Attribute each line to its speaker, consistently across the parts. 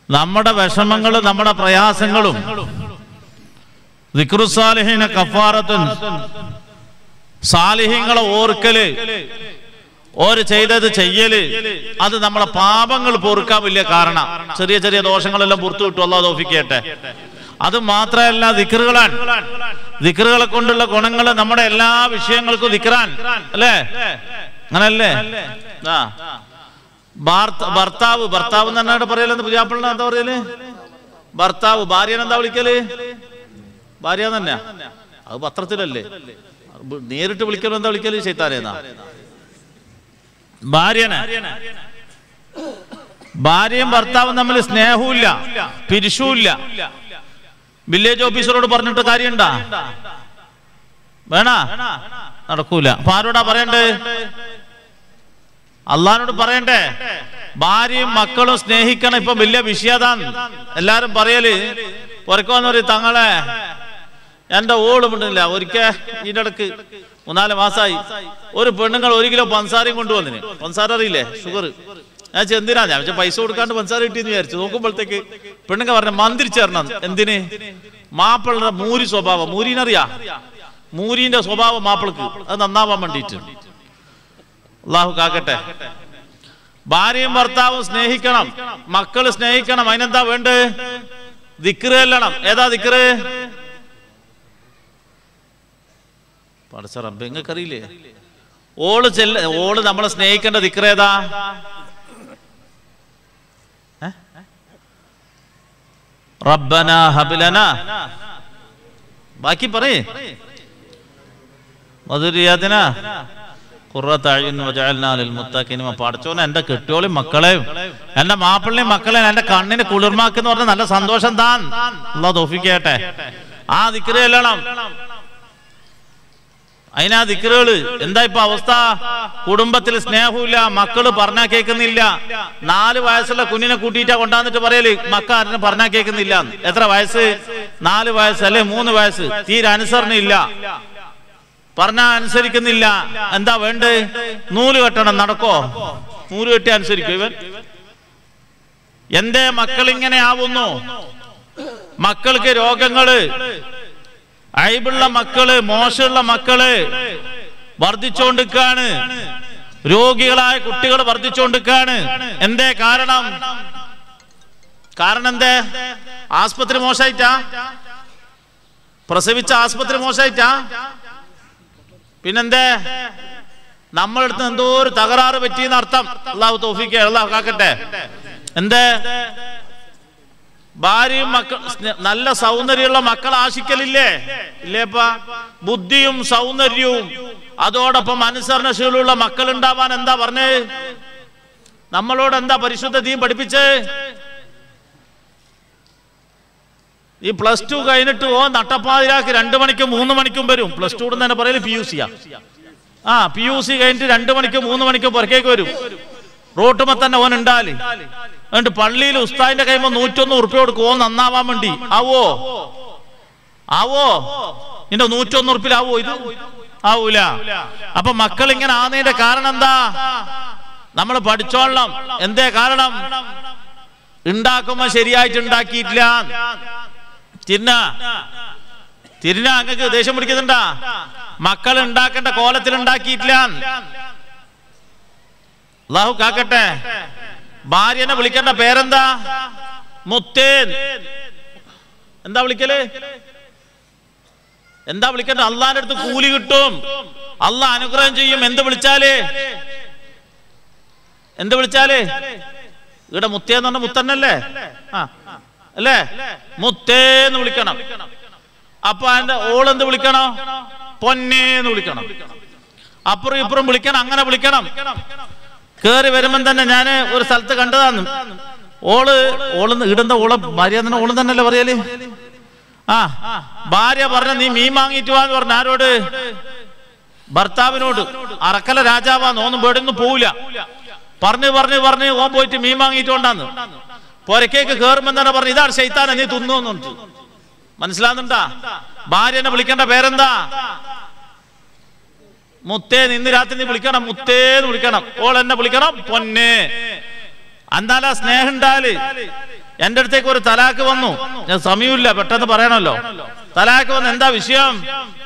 Speaker 1: നമ്മുടെ വിഷമങ്ങളും നമ്മുടെ പ്രയാസങ്ങളും ദിക്റുസാലിഹിന കഫാറത്തുൻ സാലിഹ്യങ്ങളെ ഓർക്കല് ഓര് ചെയ്തത് ചെയ്യല് അത് നമ്മളെ പാപങ്ങൾ പൊറുക്കാൻ വലിയ കാരണം ചെറിയ ചെറിയ ദോഷങ്ങളെല്ലാം പുറത്തു വിട്ടു അല്ലാതെ തോഫിക്കട്ടെ അത് മാത്രമല്ല ദിക്റുകളാണ് ദിക്റുകളെ കൊണ്ടുള്ള ഗുണങ്ങൾ നമ്മുടെ എല്ലാ വിഷയങ്ങൾക്കും ദിക്റാൻ അല്ലേ അങ്ങനല്ലേ ആ ഭാർത്ത- ഭർത്താവ് ഭർത്താവ് എന്ന് തന്നെ പറയലെന്ന് പുതിയാപ്പിളിനെ എന്താ പറയല് ഭർത്താവ് ഭാര്യനെ എന്താ വിളിക്കല് ഭാര്യ തന്നെ അത് പത്രത്തിലല്ലേ നേരിട്ട് വിളിക്കലോ എന്താ വിളിക്കല് ചൈത്താനേന്നാ ഭാര്യനെ ഭാര്യയും ഭർത്താവും തമ്മിൽ സ്നേഹവുമില്ല പിരിശുമില്ല വില്ലേജ് ഓഫീസറോട് പറഞ്ഞിട്ട് കാര്യണ്ടാ വേണ നടക്കൂല അപ്പൊ ആരോടാ പറയണ്ടേ അള്ളഹാനോട് പറയണ്ടേ ഭാര്യയും മക്കളും സ്നേഹിക്കണം ഇപ്പൊ വലിയ വിഷയതാണ് എല്ലാരും പറയല് പുറക്കോന്ന് പറയും തങ്ങളെ എന്റെ ഓള് പെണ്ണില്ല ഒരിക്കൽ ഇതിന്റെ ഇടക്ക് മൂന്നാല് മാസമായി ഒരു പെണ്ണുങ്ങൾ ഒരു കിലോ പഞ്ചസാരയും കൊണ്ടുവന്നിന് പഞ്ചസാര അറിയില്ലേ ഷുഗർ ഞാൻ ചോദിച്ചു, എന്തിനാ ഞാൻ ചോദിച്ചു, പൈസ കൊടുക്കാണ്ട് പഞ്ചസാര കിട്ടിയെന്ന് വിചാരിച്ചു നോക്കുമ്പോഴത്തേക്ക് പെണ്ണുങ്ങൾ പറഞ്ഞ മന്ത്രിച്ചേരണം എന്തിന് മാപ്പിളുടെ മൂരി സ്വഭാവം മൂരിനറിയാ മൂരിന്റെ സ്വഭാവം മാപ്പിളക്ക് അത് നന്നാവാൻ വേണ്ടിയിട്ട് അള്ളാഹു കാക്കട്ടെ ഭാര്യയും ഭർത്താവും സ്നേഹിക്കണം മക്കള് സ്നേഹിക്കണം അതിനെന്താ വേണ്ടത് ദിക്റ് ചെല്ലണം ഏതാ ദിക്റ് പഠിച്ച റബ്ബ് നിങ്ങൾക്കറിയില്ലേ ഓള് ചെല്ല ഓള് നമ്മളെ സ്നേഹിക്കേണ്ട ദിക്റ് ഏതാ ഏ? റബ്ബന ഹബിലന ബാക്കി പറയേ മധുരിയാതിന കുറത്താഴ്ച പഠിച്ചോനെ എന്റെ കെട്ടിയോളി മക്കളെയും എന്റെ മാപ്പിള്ളിയും മക്കളെയും എന്റെ കണ്ണിന് കുളിർമാക്കെന്ന് പറഞ്ഞ നല്ല സന്തോഷം താൻ ഉള്ള തോഫിക്കട്ടെ ആ ദിക്കറ് ചെല്ലണം അതിനാ ദിക്കറുകള് എന്താ ഇപ്പൊ അവസ്ഥ കുടുംബത്തിൽ സ്നേഹമില്ല മക്കള് പറഞ്ഞാ കേൾക്കുന്നില്ല നാല് വയസ്സുള്ള കുഞ്ഞിനെ കൂട്ടിയിട്ടാ കൊണ്ടാന്നിട്ട് പറയല് മക്ക ആരും പറഞ്ഞാ കേൾക്കുന്നില്ല എത്ര വയസ്സ് നാല് വയസ്സ് അല്ലെ മൂന്ന് വയസ്സ് തീരെ അനുസരണ ഇല്ല പറഞ്ഞാ അനുസരിക്കുന്നില്ല എന്താ വേണ്ട നൂല് കെട്ടണം നടക്കോ നൂല് കെട്ടി അനുസരിക്കും ഇവൻ എന്തേ മക്കൾ ഇങ്ങനെ ആവുന്നു മക്കൾക്ക് രോഗങ്ങള് അയബുള്ള മക്കള് മോശമുള്ള മക്കള് വർദ്ധിച്ചുകൊണ്ടിരിക്കാണ് രോഗികളായ കുട്ടികൾ വർദ്ധിച്ചുകൊണ്ടിരിക്കാണ് എന്തേ കാരണം കാരണം എന്തേ ആസ്പത്രി മോശമായിട്ടാ പ്രസവിച്ച ആസ്പത്രി മോശമായിട്ടാ പിന്നെന്തേ നമ്മളെടുത്ത് എന്തോ ഒരു തകരാറ് പറ്റിയെന്ന് അർത്ഥം അള്ളാഹു തോഫിക്ക് അള്ളാഹു കാക്കട്ടെ എന്തേ ഭാര്യയും മക്കൾ സ്നേ- നല്ല സൗന്ദര്യമുള്ള മക്കൾ ആശിക്കലില്ലേ ഇല്ലേപ്പാ ബുദ്ധിയും സൗന്ദര്യവും അതോടൊപ്പം അനുസരണശീലമുള്ള മക്കൾ ഉണ്ടാവാൻ എന്താ പറഞ്ഞേ നമ്മളോട് എന്താ പരിശുദ്ധ തീം പഠിപ്പിച്ചേ ഈ പ്ലസ് ടു കഴിഞ്ഞിട്ട് ഓ നട്ടപ്പാതിരാക്ക് രണ്ടു മണിക്കും മൂന്ന് മണിക്കും വരും പ്ലസ് ടു തന്നെ പറയല് പി യു സിയാ ആ പി യു സി കഴിഞ്ഞിട്ട് രണ്ടു മണിക്കും മൂന്ന് മണിക്കും പുറക്കേക്ക് വരും റോട്ടുമ്പോ തന്നെ ഓൻ ഉണ്ടാല് എന്നിട്ട് പള്ളിയിൽ ഉസ്താദിന്റെ കൈമ നൂറ്റൊന്ന് ഉറുപ്പ്യ കൊടുക്കും ഓൻ നന്നാവാൻ വേണ്ടി ആവോ ആവോ നിന്റെ നൂറ്റൊന്ന് ഉറുപ്പിലാവോ ഇത് ആവൂല അപ്പൊ മക്കൾ ഇങ്ങനെ ആന്നതിന്റെ കാരണം എന്താ നമ്മൾ പഠിച്ചോളണം എന്തേ കാരണം ഉണ്ടാക്കുമ്പോ ശരിയായിട്ട് ഉണ്ടാക്കിയിട്ടില്ല തിന്ന തിരിഞ്ഞ അങ്ങക്ക് ദേഷ്യം പിടിക്കുന്നുണ്ടാ മക്കൾ ഉണ്ടാക്കേണ്ട കോലത്തിൽ ഉണ്ടാക്കിയിട്ടില്ല അള്ളാഹു കാക്കട്ടെ ഭാര്യനെ വിളിക്കേണ്ട പേരെന്താ മുത്തേൻ എന്താ വിളിക്കല് എന്താ വിളിക്കേണ്ട അള്ളാന്റെ അടുത്ത് കൂലി കിട്ടും അള്ളാഹ് അനുഗ്രഹം ചെയ്യും എന്ത് വിളിച്ചാല് എന്ത് വിളിച്ചാല് ഇവിടെ മുത്തേന്ന് പറഞ്ഞ മുത്തന്നല്ലേ ആ അല്ലേ മുത്തേന്ന് വിളിക്കണം അപ്പൊ അതിന്റെ ഓളെന്ത് വിളിക്കണോ പൊന്നേന്ന് വിളിക്കണം അപ്പുറം ഇപ്പുറം വിളിക്കണം അങ്ങനെ വിളിക്കണം കേറി വരുമ്പം തന്നെ ഞാന് ഒരു സ്ഥലത്ത് കണ്ടതാന്ന് ഓള് ഓള് ഇടുന്ന ഓളെ ഭാര്യ തന്നെ ഓള് തന്നെയല്ലേ പറയല് ആ ഭാര്യ പറഞ്ഞ നീ മീൻ വാങ്ങിയിട്ട് വാന്ന് പറഞ്ഞ ആരോട് ഭർത്താവിനോട് അറക്കല രാജാവാന്ന് ഓന്നും പേടിയൊന്നും പോവില്ല പറഞ്ഞു പറഞ്ഞു പറഞ്ഞ് ഓൻ പോയിട്ട് മീൻ വാങ്ങിയിട്ട് കൊണ്ടാന്ന് പൊരക്കേക്ക് കേറുമ്പോ തന്നെ പറഞ്ഞു ഇതാണ് ശൈത്താന നീ തിന്നോന്നു മനസ്സിലാകുന്നുണ്ടാ ഭാര്യനെ വിളിക്കേണ്ട പേരെന്താ മുത്തേ നിന്ന് രാത്രി നീ വിളിക്കണം മുത്തേന്ന് വിളിക്കണം ഓൾ എന്നെ വിളിക്കണം പൊന്നെ എന്നാലാ സ്നേഹം ഉണ്ടാല് എന്റെ അടുത്തേക്ക് ഒരു തലാക്ക് വന്നു ഞാൻ സമയമില്ല പെട്ടെന്ന് പറയണല്ലോ തലാക്ക് വന്ന് എന്താ വിഷയം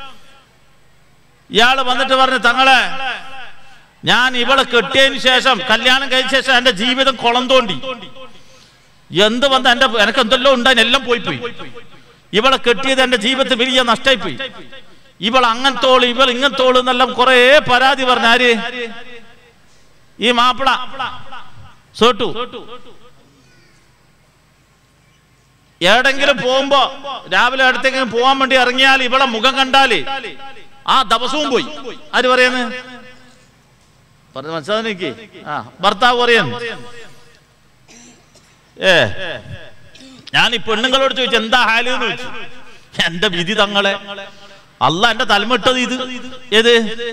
Speaker 1: ഇയാള് വന്നിട്ട് പറഞ്ഞു തങ്ങളെ ഞാൻ ഇവളെ കെട്ടിയതിന് ശേഷം കല്യാണം കഴിച്ച ശേഷം എന്റെ ജീവിതം കുളം തോണ്ടി എന്ത് വന്ന എന്റെ എനിക്ക് എന്തെല്ലോ ഉണ്ടായി എല്ലാം പോയി പോയി ഇവളെ കെട്ടിയത് എന്റെ ജീവിതത്തിൽ വലിയ നഷ്ടമായി പോയി ഇവൾ അങ്ങനത്തോള് ഇവൾ ഇങ്ങനത്തോള് എന്നെല്ലാം കുറെ പരാതി പറഞ്ഞ ആര് ഈ മാപ്പിള സോട്ടു എവിടെങ്കിലും പോകുമ്പോ രാവിലെ അടുത്തേക്ക് പോവാൻ വേണ്ടി ഇറങ്ങിയാൽ ഇവളെ മുഖം കണ്ടാല് ആ ദിവസവും പോയി ആര് പറയുന്നത് പറഞ്ഞ മനസ്സിലാക്കി ആ ഭർത്താവ് പറയുന്നു ഏ ഞാൻ ഈ പെണ്ണുങ്ങളോട് ചോദിച്ചു എന്താ ഹാല് എന്ന് ചോദിച്ചു എന്റെ വിധി തങ്ങളെ അല്ല എന്റെ തലമിട്ടത് ഇത് ഏത്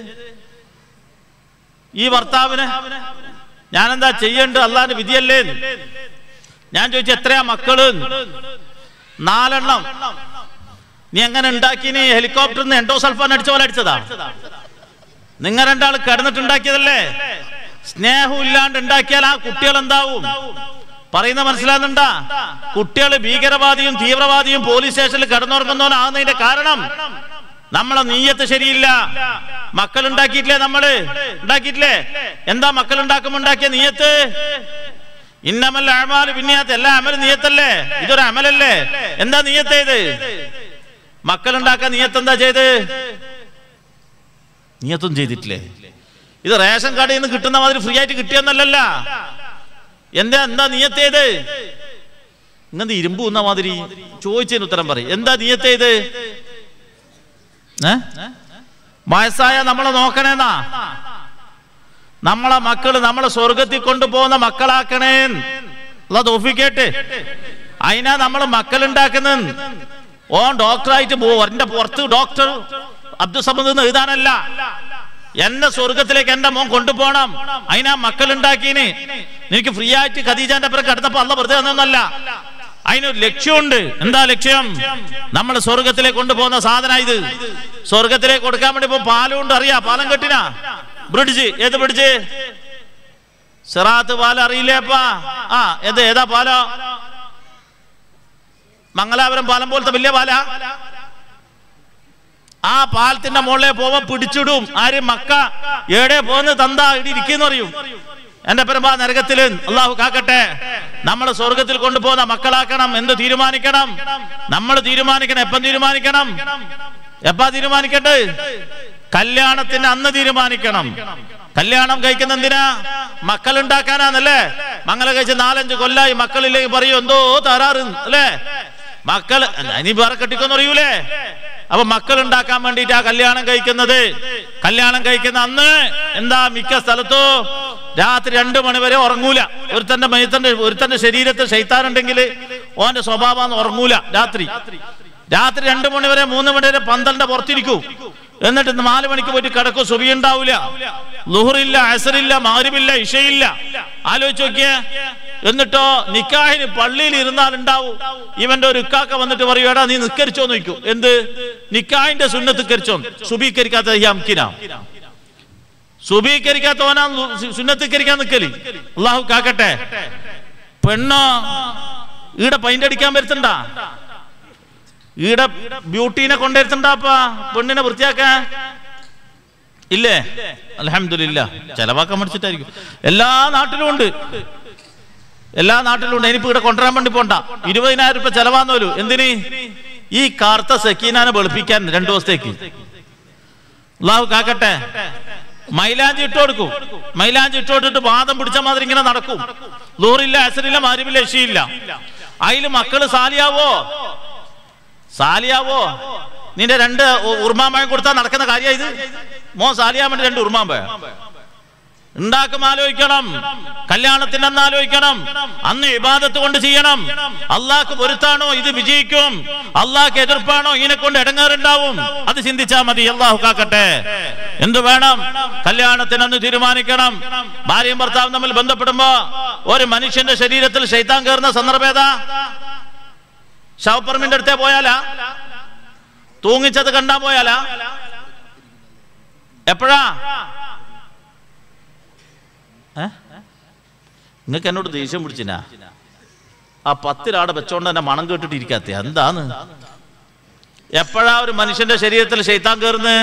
Speaker 1: ഈ ഭർത്താവിന് ഞാനെന്താ ചെയ്യേണ്ടത് അള്ളാന്റെ വിധിയല്ലേ എന്ന്. ഞാൻ ചോദിച്ചു എത്രയാ മക്കള് നാലെണ്ണം നീ എങ്ങനെ ഉണ്ടാക്കി നീ ഹെലികോപ്റ്ററിൽ നിന്ന് എൻഡോസൾഫാൻ അടിച്ച പോലെ അടിച്ചതാ നിങ്ങൾ രണ്ടാൾ കിടന്നിട്ടുണ്ടാക്കിയതല്ലേ സ്നേഹം ഇല്ലാണ്ട് ഉണ്ടാക്കിയാൽ ആ കുട്ടികൾ എന്താവും പറയുന്ന മനസ്സിലാകുന്നുണ്ടാ കുട്ടികൾ ഭീകരവാദിയും തീവ്രവാദിയും പോലീസ് സ്റ്റേഷനിൽ കിടന്നുറങ്ങുന്നവനാകുന്നതിന്റെ കാരണം നമ്മളെ നീയത്ത് ശരിയില്ല മക്കൾ ഉണ്ടാക്കിയിട്ടില്ലേ നമ്മള് ഉണ്ടാക്കിയിട്ടില്ലേ എന്താ മക്കൾ ഉണ്ടാക്കുമ്പോ ഉണ്ടാക്കിയ നീയത്ത് ഇന്നമല്ല അഴമാല് പിന്നെയാത്ത എല്ലാ അമലും നീയത്തല്ലേ ഇതൊരു അമലല്ലേ എന്താ നീയത്ത് ഇത് മക്കൾ ഉണ്ടാക്കാൻ നീയത്ത് എന്താ ചെയ്ത് നീയത്തൊന്നും ചെയ്തിട്ടില്ലേ ഇത് റേഷൻ കടയിൽ നിന്ന് കിട്ടുന്ന മാതിരി ഫ്രീ ആയിട്ട് കിട്ടിയെന്നല്ലല്ല എന്താ എന്താ നീയത്തേത് ഇങ്ങനത്തെ ഇരുമ്പ് ഉന്ന മാതിരി ചോദിച്ചതിന് ഉത്തരം പറയും എന്താ നീയത്തേത് ഏ വയസ്സായ നമ്മളെ നോക്കണേന്നാ നമ്മളെ മക്കള് നമ്മളെ സ്വർഗത്തിൽ കൊണ്ടുപോകുന്ന മക്കളാക്കണേ ഉള്ള തോഫിക്കേട്ട് അതിനാ നമ്മള് മക്കളുണ്ടാക്കുന്ന ഓൻ ഡോക്ടറായിട്ട് പോകും എന്റെ പുറത്ത് ഡോക്ടർ അബ്ദുസമദ് എന്ന് എഴുതാനല്ല എന്നെ സ്വർഗത്തിലേക്ക് എന്റെ മോൻ കൊണ്ടുപോകണം അതിനാ മക്കളുണ്ടാക്കീന് എനിക്ക് ഫ്രീ ആയിട്ട് ഖദീജാന്റെ അപ്പുറം കിടന്നപ്പോ അല്ല വെറുതെ തന്നൊന്നല്ല അതിനൊരു ലക്ഷ്യമുണ്ട് എന്താ ലക്ഷ്യം നമ്മൾ സ്വർഗത്തിലേക്ക് കൊണ്ടുപോകുന്ന സാധന ഇത് സ്വർഗത്തിലേക്ക് കൊടുക്കാൻ വേണ്ടി ഇപ്പൊ പാലം ഉണ്ട് അറിയാ പാലം കെട്ടിനാ ബ്രിഡ്ജ് ഏത് ബ്രിഡ്ജ് സിറാത്ത് പാലം അറിയില്ലേപ്പാ ആ ഏത് ഏതാ പാലോ മംഗലാപുരം പാലം പോലത്തെ വലിയ പാല ആ പാലത്തിന്റെ മുകളിലെ പോവാൻ പിടിച്ചിടും ആര് മക്ക ഏടെ പോന്ന് തന്താ ഇടി ഇരിക്കുന്നു അറിയും എന്റെ പെരുമ്പാ നരകത്തില് അള്ളാഹു കാക്കട്ടെ നമ്മൾ സ്വർഗത്തിൽ കൊണ്ടുപോകുന്ന മക്കളാക്കണം എന്ത് തീരുമാനിക്കണം നമ്മൾ തീരുമാനിക്കണം എപ്പം തീരുമാനിക്കണം എപ്പാ തീരുമാനിക്കട്ടെ കല്യാണത്തിന് അന്ന് തീരുമാനിക്കണം കല്യാണം കഴിക്കുന്ന എന്തിനാ മക്കൾ ഉണ്ടാക്കാനാന്നല്ലേ മംഗല കഴിച്ച് നാലഞ്ച് കൊല്ലായി മക്കളില്ലെങ്കിൽ പറയൂ എന്തോ തരാറ് അല്ലേ മക്കൾ ഇനി വേറെ കെട്ടിക്കൊന്നും അറിയൂലേ അപ്പൊ മക്കൾ ഉണ്ടാക്കാൻ വേണ്ടിട്ട് ആ കല്യാണം കഴിക്കുന്നത് കല്യാണം കഴിക്കുന്ന അന്ന് എന്താ മിക്ക സ്ഥലത്തോ രാത്രി രണ്ടു മണി വരെ ഉറങ്ങൂല ഒരുത്തന്റെ മയത്തന്റെ ഒരുത്തന്റെ ശരീരത്തിൽ ശൈത്താനുണ്ടെങ്കിൽ ഓന്റെ സ്വഭാവം ഉറങ്ങൂല രാത്രി രാത്രി രണ്ടു മണി വരെ മൂന്ന് മണി വരെ പന്തലിന്റെ പുറത്തിരിക്കൂ എന്നിട്ട് നാല് മണിക്ക് പോയിട്ട് കിടക്കും സുബി ഉണ്ടാവൂല ലുഹറില്ല അസറില്ല മാരിമില്ല ഇഷയില്ല ആലോചിച്ച് നോക്കിയേ എന്നിട്ടോ നിക്കാഹിന് പള്ളിയിൽ ഇരുന്നാൽ ഉണ്ടാവും ഇവന്റെ ഒരു ഇക്കാക്ക വന്നിട്ട് പറയൂ എടാ നീ നിസ്കരിച്ചോ നോക്കൂ എന്ത് നിക്കാഹിന്റെ സുന്നത്തിക്കരിച്ചോ സുബീകരിക്കാത്ത ഹംകിനാ സുബീകരിക്കാത്തവനാ സുന്നത്തിക്കരിക്കാൻ നിക്കല് അള്ളാഹു കാക്കട്ടെ പെണ്ണോ ഈടെ പൈൻ്റ് അടിക്കാൻ വരുത്തണ്ട ഈടെ ബ്യൂട്ടീനെ കൊണ്ടുവരുത്തണ്ടാപ്പാ പെണ്ണിനെ വൃത്തിയാക്കാൻ ഇല്ലേ അലഹമില്ല ചെലവാക്കാൻ പഠിച്ചിട്ടായിരിക്കും എല്ലാ നാട്ടിലും ഉണ്ട് എല്ലാ നാട്ടിലും ഉണ്ട് ഇനിയിപ്പോ ഇവിടെ കൊണ്ടുവരാൻ വേണ്ടി പോണ്ട ഇരുപതിനായിരം രൂപ ചെലവാന്നോലു എന്തിന് ഈ കാർത്ത സക്കീനാനെ വെളുപ്പിക്കാൻ രണ്ടു ദിവസത്തേക്ക് അള്ളാഹു കാക്കട്ടെ മൈലാഞ്ചി ഇട്ട് കൊടുക്കും മൈലാഞ്ചി ഇട്ട് കൊടുത്തിട്ട് വാദം പിടിച്ച മാതിരി ഇങ്ങനെ നടക്കും ലൂറില്ല അസറില്ല മാരിമില്ല ഇഷിയില്ല അതില് മക്കള് സാലിയാവോ സാലിയാവോ നിന്റെ രണ്ട് ഉർമാമ്പഴം കൊടുത്താൽ നടക്കുന്ന കാര്യ ഇത് മോ സാലിയാൻ വേണ്ടി രണ്ട് ഉർമാമ്പഴം ഉണ്ടാക്കും ആലോചിക്കണം കല്യാണത്തിന് അന്ന് ആലോചിക്കണം അന്ന് ഇബാദത്ത് കൊണ്ട് ചെയ്യണം അള്ളാഹ്ക്ക് പൊരുത്താണോ ഇത് വിജയിക്കും അള്ളാഹ്ക്ക് എതിർപ്പാണോ ഇതിനെ കൊണ്ട് ഇടങ്ങാറുണ്ടാവും അത് ചിന്തിച്ചാ മതി അള്ളാഹു കാക്കട്ടെ എന്തു വേണം കല്യാണത്തിന് അന്ന് തീരുമാനിക്കണം ഭാര്യയും ഭർത്താവും തമ്മിൽ ബന്ധപ്പെടുമ്പോ ഒരു മനുഷ്യന്റെ ശരീരത്തിൽ ശൈത്താൻ കയറുന്ന സന്ദർഭം ഏതാ ശവപ്പറമ്പിന്റെ അടുത്തേ പോയാലാ തൂങ്ങിച്ചത് കണ്ടാ പോയാലാ എപ്പോഴാ നിങ്ങൾക്ക് എന്നോട് ദേഷ്യം പിടിച്ചിനാ ആ പത്തിലാടെ വെച്ചോണ്ട് തന്നെ മണം കേട്ടിട്ട് ഇരിക്കാത്ത എന്താന്ന് എപ്പോഴാ ഒരു മനുഷ്യന്റെ ശരീരത്തിൽ ശൈത്താൻ കയറുന്നത്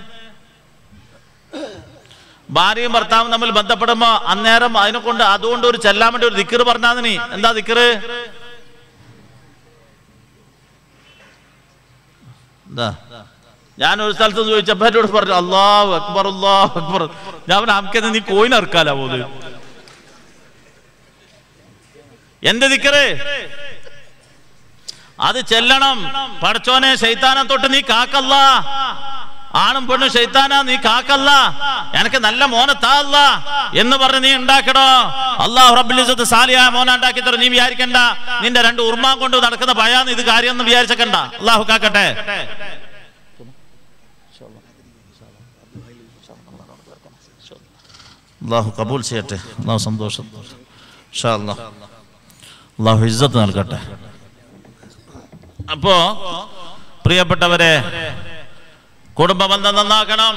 Speaker 1: ഭാര്യയും ഭർത്താവും തമ്മിൽ ബന്ധപ്പെടുമ്പോ അന്നേരം അതിനെ കൊണ്ട് അതുകൊണ്ട് ഒരു ചെല്ലാൻ വേണ്ടി ഒരു ദിക്കറ് പറഞ്ഞാൽ നീ എന്താ ദിക്കറ് എന്താ ഞാൻ ഒരു സ്ഥലത്ത് നിന്ന് ചോദിച്ചപ്പോ എന്നോട് പറഞ്ഞു അള്ളാഹു അക്ബർ അള്ളാഹു അക്ബർ ഞാൻ പറഞ്ഞു, നമുക്കെന്ന് നീ കോയിനിറക്കാലോ പോകുന്നത് എന്ത് ദിക്കറ് അത് ചെല്ലണം പടച്ചോനെ ശൈത്താനെ തൊട്ട് നീ കാക്കല്ല ആണും പെണ്ണും ശൈത്താനാ നീ കാക്കല്ല എനിക്ക് നല്ല മോനെ താല്ല എന്ന് പറഞ്ഞ് നീ ഉണ്ടാക്കടോ അള്ളാഹു റബ്ബുലിസത്ത് സാലിയായ മോനെ ഉണ്ടാക്കി തരും നീ വിചാരിക്കണ്ട നിന്റെ രണ്ട് ഉർമാൻ കൊണ്ട് നടക്കുന്ന ഭയാന്ന് ഇത് കാര്യമൊന്നും വിചാരിച്ചക്കണ്ട അള്ളാഹു കാക്കട്ടെ അള്ളാഹു കബൂൽ ചെയ്യട്ടെ അള്ളാഹു സന്തോഷം ഇൻഷാ അല്ലാഹ്. അള്ളാഹു ഇസ്സത്ത് നൽകട്ടെ അപ്പോ പ്രിയപ്പെട്ടവരെ കുടുംബ ബന്ധം നന്നാക്കണം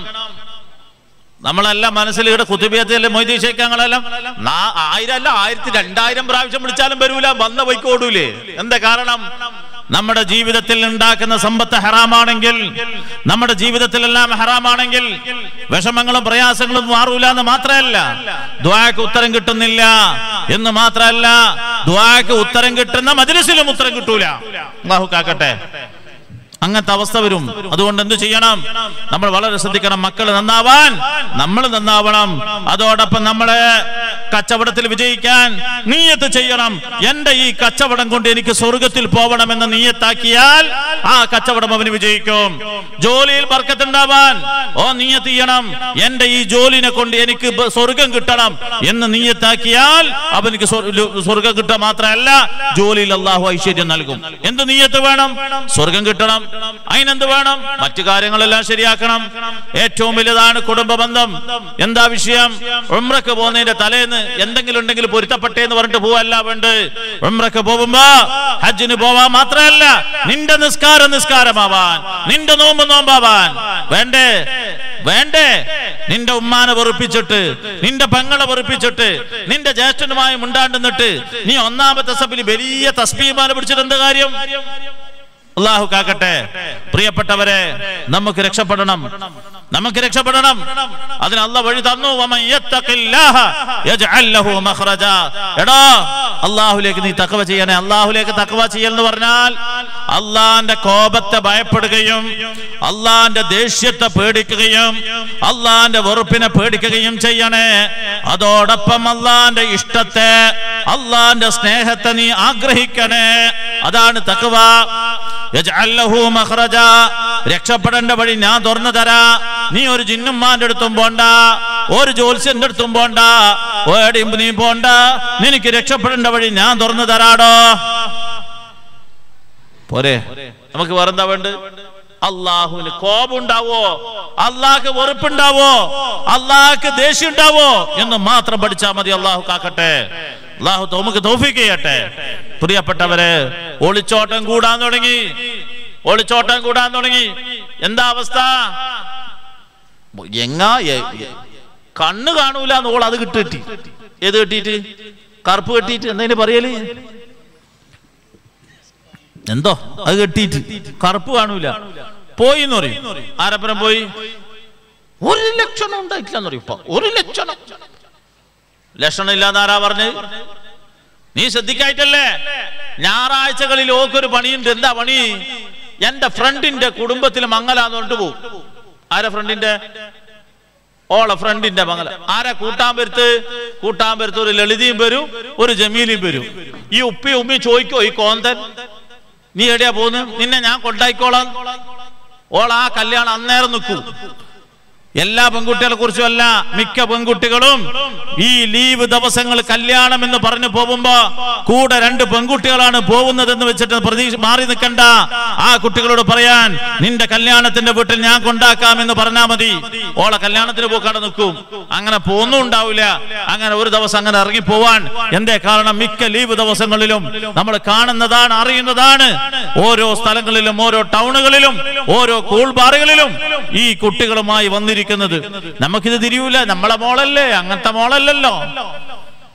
Speaker 1: നമ്മളെല്ലാം മനസ്സിൽ ഇവിടെ കുത്തുബിയത്തിലെ മൊയ്തീ ശേഖങ്ങളെല്ലാം ആയിരം അല്ല ആയിരത്തി രണ്ടായിരം പ്രാവശ്യം വിളിച്ചാലും വരൂല വന്ന വൈക്ക് ഓടൂലേ എന്താ കാരണം നമ്മുടെ ജീവിതത്തിൽ ഉണ്ടാക്കുന്ന സമ്പത്ത് ഹറാമാണെങ്കിൽ നമ്മുടെ ജീവിതത്തിലെല്ലാം ഹറാമാണെങ്കിൽ വിഷമങ്ങളും പ്രയാസങ്ങളും മാറൂല എന്ന് മാത്രമല്ല ദ്വാക്ക് ഉത്തരം കിട്ടുന്നില്ല എന്ന് മാത്രമല്ല ദ്വാക്ക് ഉത്തരം കിട്ടുന്ന മജ്ലിസിലും ഉത്തരം കിട്ടൂല അള്ളാഹു കാക്കട്ടെ അങ്ങനത്തെ അവസ്ഥ വരും അതുകൊണ്ട് എന്ത് ചെയ്യണം നമ്മൾ വളരെ ശ്രദ്ധിക്കണം മക്കൾ നന്നാവാൻ നമ്മൾ നന്നാവണം അതോടൊപ്പം നമ്മളെ കച്ചവടത്തിൽ വിജയിക്കാൻ നീയത്ത് ചെയ്യണം എന്റെ ഈ കച്ചവടം കൊണ്ട് എനിക്ക് സ്വർഗത്തിൽ പോകണമെന്ന് നീയത്താക്കിയാൽ ആ കച്ചവടം അവന് വിജയിക്കും ജോലിയിൽ ബർക്കത്തുണ്ടാവാൻ ഓ നീയത്ത് ചെയ്യണം എന്റെ ഈ ജോലിനെ കൊണ്ട് എനിക്ക് ബ- സ്വർഗം കിട്ടണം എന്ന് നീയത്താക്കിയാൽ അവനിക്ക് സ്വർ- ലു- സ്വർഗം കിട്ടുക മാത്രമല്ല ജോലിയിൽ അള്ളാഹു ഐശ്വര്യം നൽകും എന്ത് നീയത്ത് വേണം സ്വർഗം കിട്ടണം അതിനെന്ത് വേണം മറ്റു കാര്യങ്ങളെല്ലാം ശരിയാക്കണം ഏറ്റവും വലുതാണ് കുടുംബ ബന്ധം എന്താ വിഷയം ഉംറക്ക് പോകുന്നതിന്റെ തലേന്ന് എന്തെങ്കിലും ഉണ്ടെങ്കിൽ പൊരുത്തപ്പെട്ടേ എന്ന് പറഞ്ഞിട്ട് പോവല്ല വേണ്ട ഉംറക്ക് പോകുമ്പോ ഹജ്ജിന് പോവാൻ മാത്രമല്ല നിന്റെ നിസ്കാരം നിസ്കാരമാവാൻ നിന്റെ നോമ്പ് നോമ്പാവാൻ വേണ്ടേ വേണ്ടേ നിന്റെ ഉമ്മാനെ വെറുപ്പിച്ചിട്ട് നിന്റെ പെങ്ങളെ വെറുപ്പിച്ചിട്ട് നിന്റെ ജ്യേഷ്ഠനുമായി മുണ്ടാണ്ടുന്നിട്ട് നീ ഒന്നാമത്തെ സഭയിൽ വലിയ തസ്ബീമാനെ പിടിച്ചിട്ട് എന്ത് കാര്യം അള്ളാഹു കാക്കട്ടെ പ്രിയപ്പെട്ടവരെ നമുക്ക് രക്ഷപ്പെടണം നമുക്ക് രക്ഷപ്പെടണം അതിന് അല്ല വഴി തന്നു വമൻ യത്തഖില്ലാഹ യജ്അൽ ലഹു മഖ്റജ എടാ അള്ളാഹുലേക്ക് നീ തഖവ ചെയ്യണേ അള്ളാഹുലേക്ക് തഖവ ചെയ്യൽ എന്ന് പറഞ്ഞാൽ അള്ളാന്റെ കോപത്തെ ഭയപ്പെടുകയും അള്ളാന്റെ ദേഷ്യത്തെ പേടിക്കുകയും അള്ളാന്റെ വെറുപ്പിനെ പേടിക്കുകയും ചെയ്യണേ അതോടൊപ്പം അള്ളാന്റെ ഇഷ്ടത്തെ അള്ളാന്റെ സ്നേഹത്തെ നീ ആഗ്രഹിക്കണേ അതാണ് തഖവ യജ്അൽ ലഹു മഖ്റജ രക്ഷപ്പെടേണ്ട വഴി ഞാൻ തുറന്നു തരാ നീ ഒരു ജിന്നുമ്മാന്റെ അടുത്തും പോണ്ട ഒരു ജോത്സ്യന്റെ അടുത്തും പോണ്ട ഓടിയും നീ പോണ്ട നിനക്ക് രക്ഷപ്പെടേണ്ട വഴി ഞാൻ തുറന്നു തരാടോ പോരെ നമുക്ക് വേറെന്താ വേണ്ട അള്ളാഹുവിന് കോപമുണ്ടാവോ അള്ളാഹ്ക്ക് വെറുപ്പുണ്ടാവോ അള്ളാഹ്ക്ക് ദേഷ്യം ഉണ്ടാവോ എന്ന് മാത്രം പഠിച്ചാൽ മതി അള്ളാഹു കാക്കട്ടെ അള്ളാഹു നമുക്ക് തോഫിക്ക് ചെയ്യട്ടെ പ്രിയപ്പെട്ടവരെ ഒളിച്ചോട്ടം കൂടാൻ തുടങ്ങി ഒളിച്ചോട്ടം കൂടാൻ തുടങ്ങി എന്താ അവസ്ഥ എങ്ങാ എ- എ- കണ്ണ് കാണൂല എന്നോൾ അത് കിട്ടി ഏത് കെട്ടിയിട്ട് കറുപ്പ് കെട്ടിയിട്ട് എന്താ പറയല് എന്തോ അത് കെട്ടിയിട്ട് കറുപ്പ് കാണൂല പോയി എന്ന് പറയും ആരപ്പുറം പോയി ഒരു ലക്ഷണം ഉണ്ടായിട്ടില്ല എന്ന് പറയും ഇപ്പൊ ഒരു ലക്ഷണം ലക്ഷണം ഇല്ലാന്ന് ആരാ പറഞ്ഞ് നീ ശ്രദ്ധിക്കായിട്ടല്ലേ ഞായറാഴ്ചകളിൽ ഓക്കൊരു പണിയുണ്ട് എന്താ പണി എന്റെ ഫ്രണ്ടിന്റെ കുടുംബത്തിൽ മംഗലാന്ന് പറഞ്ഞിട്ട് പോകും ആരാ ഫ്രണ്ടിന്റെ ഓളെ ഫ്രണ്ടിന്റെ മംഗല ആരാ കൂട്ടാൻ വരുത്ത് കൂട്ടാൻ വരുത്ത് ഒരു ലളിതയും വരും ഒരു ജമീലിയും വരും ഈ ഉപ്പി ഉമ്മി ചോദിക്കോ ഈ കോന്തൻ നീ എവിടെയാ പോന്ന് നിന്നെ ഞാൻ കൊണ്ടായിക്കോളാം ഓൾ ആ കല്യാണം അന്നേരം നിൽക്കൂ എല്ലാ പെൺകുട്ടികളെ കുറിച്ചുമല്ല മിക്ക പെൺകുട്ടികളും ഈ ലീവ് ദിവസങ്ങൾ കല്യാണം എന്ന് പറഞ്ഞു പോകുമ്പോ കൂടെ രണ്ട് പെൺകുട്ടികളാണ് പോകുന്നതെന്ന് വെച്ചിട്ട് പ്രതീക്ഷ മാറി നിൽക്കണ്ട ആ കുട്ടികളോട് പറയാൻ നിന്റെ കല്യാണത്തിന്റെ വീട്ടിൽ ഞാൻ കൊണ്ടാക്കാം എന്ന് പറഞ്ഞാൽ മതി ഓളെ കല്യാണത്തിന് പോക്കാടെ നിൽക്കും അങ്ങനെ പോന്നും ഉണ്ടാവില്ല അങ്ങനെ ഒരു ദിവസം അങ്ങനെ ഇറങ്ങി പോവാൻ എന്തേ കാരണം മിക്ക ലീവ് ദിവസങ്ങളിലും നമ്മൾ കാണുന്നതാണ് അറിയുന്നതാണ് ഓരോ സ്ഥലങ്ങളിലും ഓരോ ടൗണുകളിലും ഓരോ കൂൾ ബാറുകളിലും ഈ കുട്ടികളുമായി വന്നിരിക്കുന്നത് നമുക്കിത് തിരിയൂല നമ്മളെ മോളല്ലേ അങ്ങനത്തെ മോളല്ലല്ലോ